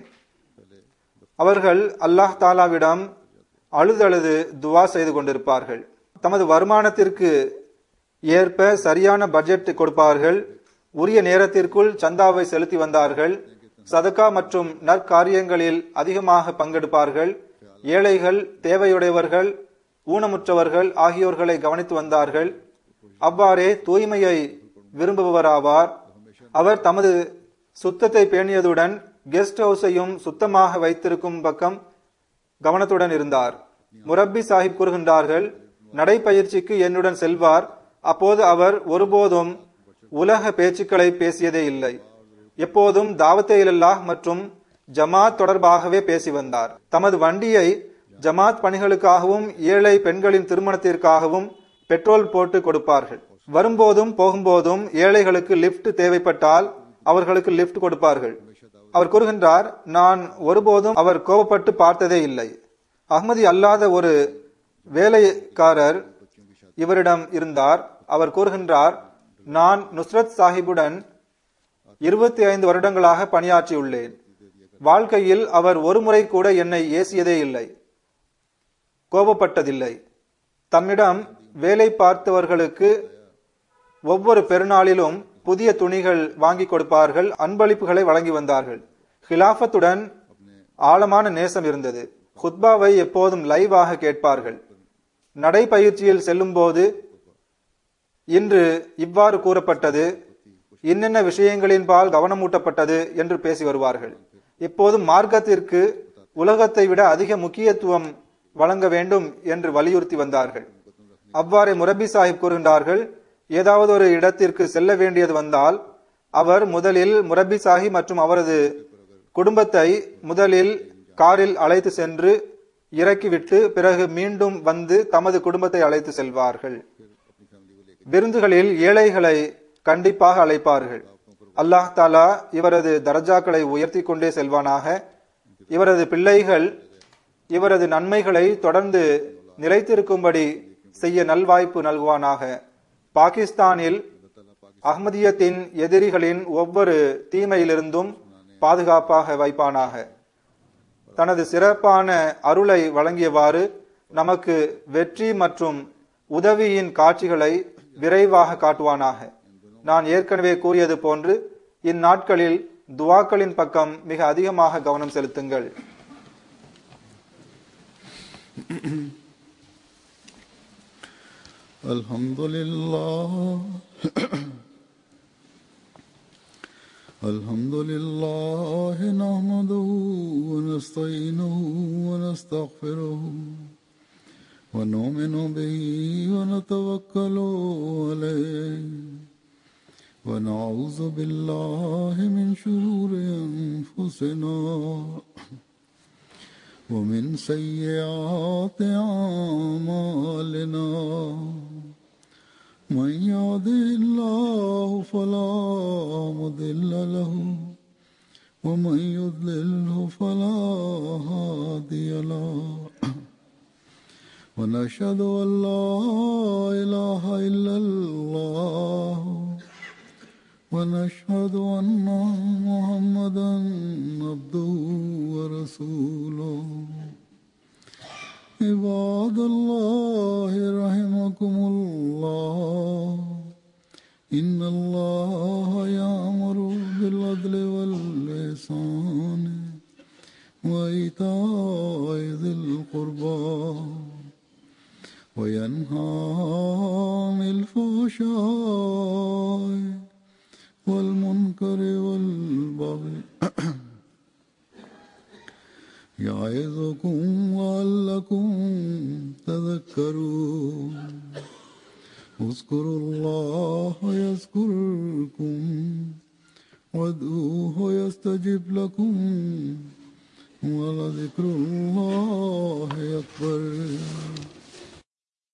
அவர்கள் அல்லாஹ் தாலாவிடம் அழுதழுது துவா செய்து கொண்டிருப்பார்கள் தமது வருமானத்திற்கு ஏற்ப சரியான பட்ஜெட் கொடுப்பார்கள் உரிய நேரத்திற்குள் சந்தாவை செலுத்தி வந்தார்கள் சதக்கா மற்றும் நற்காரியங்களில் அதிகமாக பங்கெடுப்பார்கள் ஏழைகள் தேவையுடையவர்கள் ஊனமுற்றவர்கள் ஆகியோர்களை கவனித்து வந்தார்கள் அவ்வாறே தூய்மையை விரும்புபவராவார் அவர் தமது சுத்தத்தை பேணியதுடன் கெஸ்ட் ஹவுஸையும் சுத்தமாக வைத்திருக்கும் பக்கம் கவனத்துடன் இருந்தார் முரப்பி சாஹிப் கூறுகின்றார்கள் நடைப்பயிற்சிக்கு என்னுடன் செல்வார் அப்போது அவர் ஒருபோதும் உலக பேச்சுக்களை பேசியதே இல்லை எப்போதும் தாவத்தே இலல்லாஹ் மற்றும் ஜமாத் தொடர்பாகவே பேசி வந்தார் தமது வண்டியை ஜமாத் பணிகளுக்காகவும் ஏழை பெண்களின் திருமணத்திற்காகவும் பெட்ரோல் போட்டு கொடுப்பார்கள் வரும்போதும் போகும்போதும் ஏழைகளுக்கு லிப்ட் தேவைப்பட்டால் அவர்களுக்கு லிப்ட் கொடுப்பார்கள் அவர் கூறுகின்றார் நான் ஒருபோதும் அவர் கோபப்பட்டு பார்த்ததே இல்லை அகமதி அல்லாத ஒரு வேலைக்காரர் இவரிடம் இருந்தார் அவர் கூறுகின்றார் நான் நுஸ்ரத் சாஹிபுடன் இருபத்தி ஐந்து வருடங்களாக பணியாற்றியுள்ளேன் வாழ்க்கையில் அவர் ஒருமுறை கூட என்னை ஏசியதே இல்லை கோபப்பட்டதில்லை தம்மிடம் வேலை பார்த்தவர்களுக்கு ஒவ்வொரு பெருநாளிலும் புதிய துணிகள் வாங்கி கொடுப்பார்கள் அன்பளிப்புகளை வழங்கி வந்தார்கள் ஹிலாஃபத்துடன் ஆழமான நேசம் இருந்தது ஹுத்பாவை எப்போதும் லைவாக கேட்பார்கள் நடைப்பயிற்சியில் செல்லும்போது இன்று இவ்வாறு கூறப்பட்டது இன்னென்ன விஷயங்களின்பால் கவனமூட்டப்பட்டது என்று பேசி வருவார்கள் இப்போதும் மார்க்கத்திற்கு உலகத்தை விட அதிக முக்கியத்துவம் வழங்க வேண்டும் என்று வலியுறுத்தி வந்தார்கள் அவ்வாறே முரபி சாஹிப் கூறுகின்றார்கள் ஏதாவது ஒரு இடத்திற்கு செல்ல வேண்டியது வந்தால் அவர் முதலில் முரபி சாஹிப் மற்றும் அவரது குடும்பத்தை முதலில் காரில் அழைத்து சென்று இறக்கிவிட்டு பிறகு மீண்டும் வந்து தமது குடும்பத்தை அழைத்து செல்வார்கள் விருந்துகளில் ஏழைகளை கண்டிப்பாக அழைப்பார்கள் அல்லாஹ் தாலா இவரது தரஜாக்களை உயர்த்தி கொண்டே செல்வானாக இவரது பிள்ளைகள் இவரது நன்மைகளை தொடர்ந்து நிலைத்திருக்கும்படி செய்ய நல்வாய்ப்பு நல்குவானாக பாகிஸ்தானில் அஹ்மதியத்தின் எதிரிகளின் ஒவ்வொரு தீமையிலிருந்தும் பாதுகாப்பாக வைப்பானாக தனது சிறப்பான அருளை வழங்கியவாறு நமக்கு வெற்றி மற்றும் உதவியின் காட்சிகளை விரைவாக காட்டுவானாக நான் ஏற்கனவே கூறியது போன்று இந்நாட்களில் துவாக்களின் பக்கம் மிக அதிகமாக கவனம் செலுத்துங்கள் الحمد لله الحمد لله نحمده ونستعينه ونستغفره ونؤمن به ونتوكل عليه ونعوذ بالله من شرور أنفسنا ومن سيئات أعمالنا من يهده الله فلا مضل له ومن يضلله فلا هادي له ونشهد أن لا إله إلا الله ونشهد أن محمدا عبده ورسوله عباد الله رحمكم الله إن الله يأمر بالعدل والإحسان وإيتاء ذي القربى وينهى عن الفحشاء والمنكر والبغي يعظكم لعلكم تذكرون اذكروا الله يذكركم وادعوه يستجب لكم ولذكر الله أكبر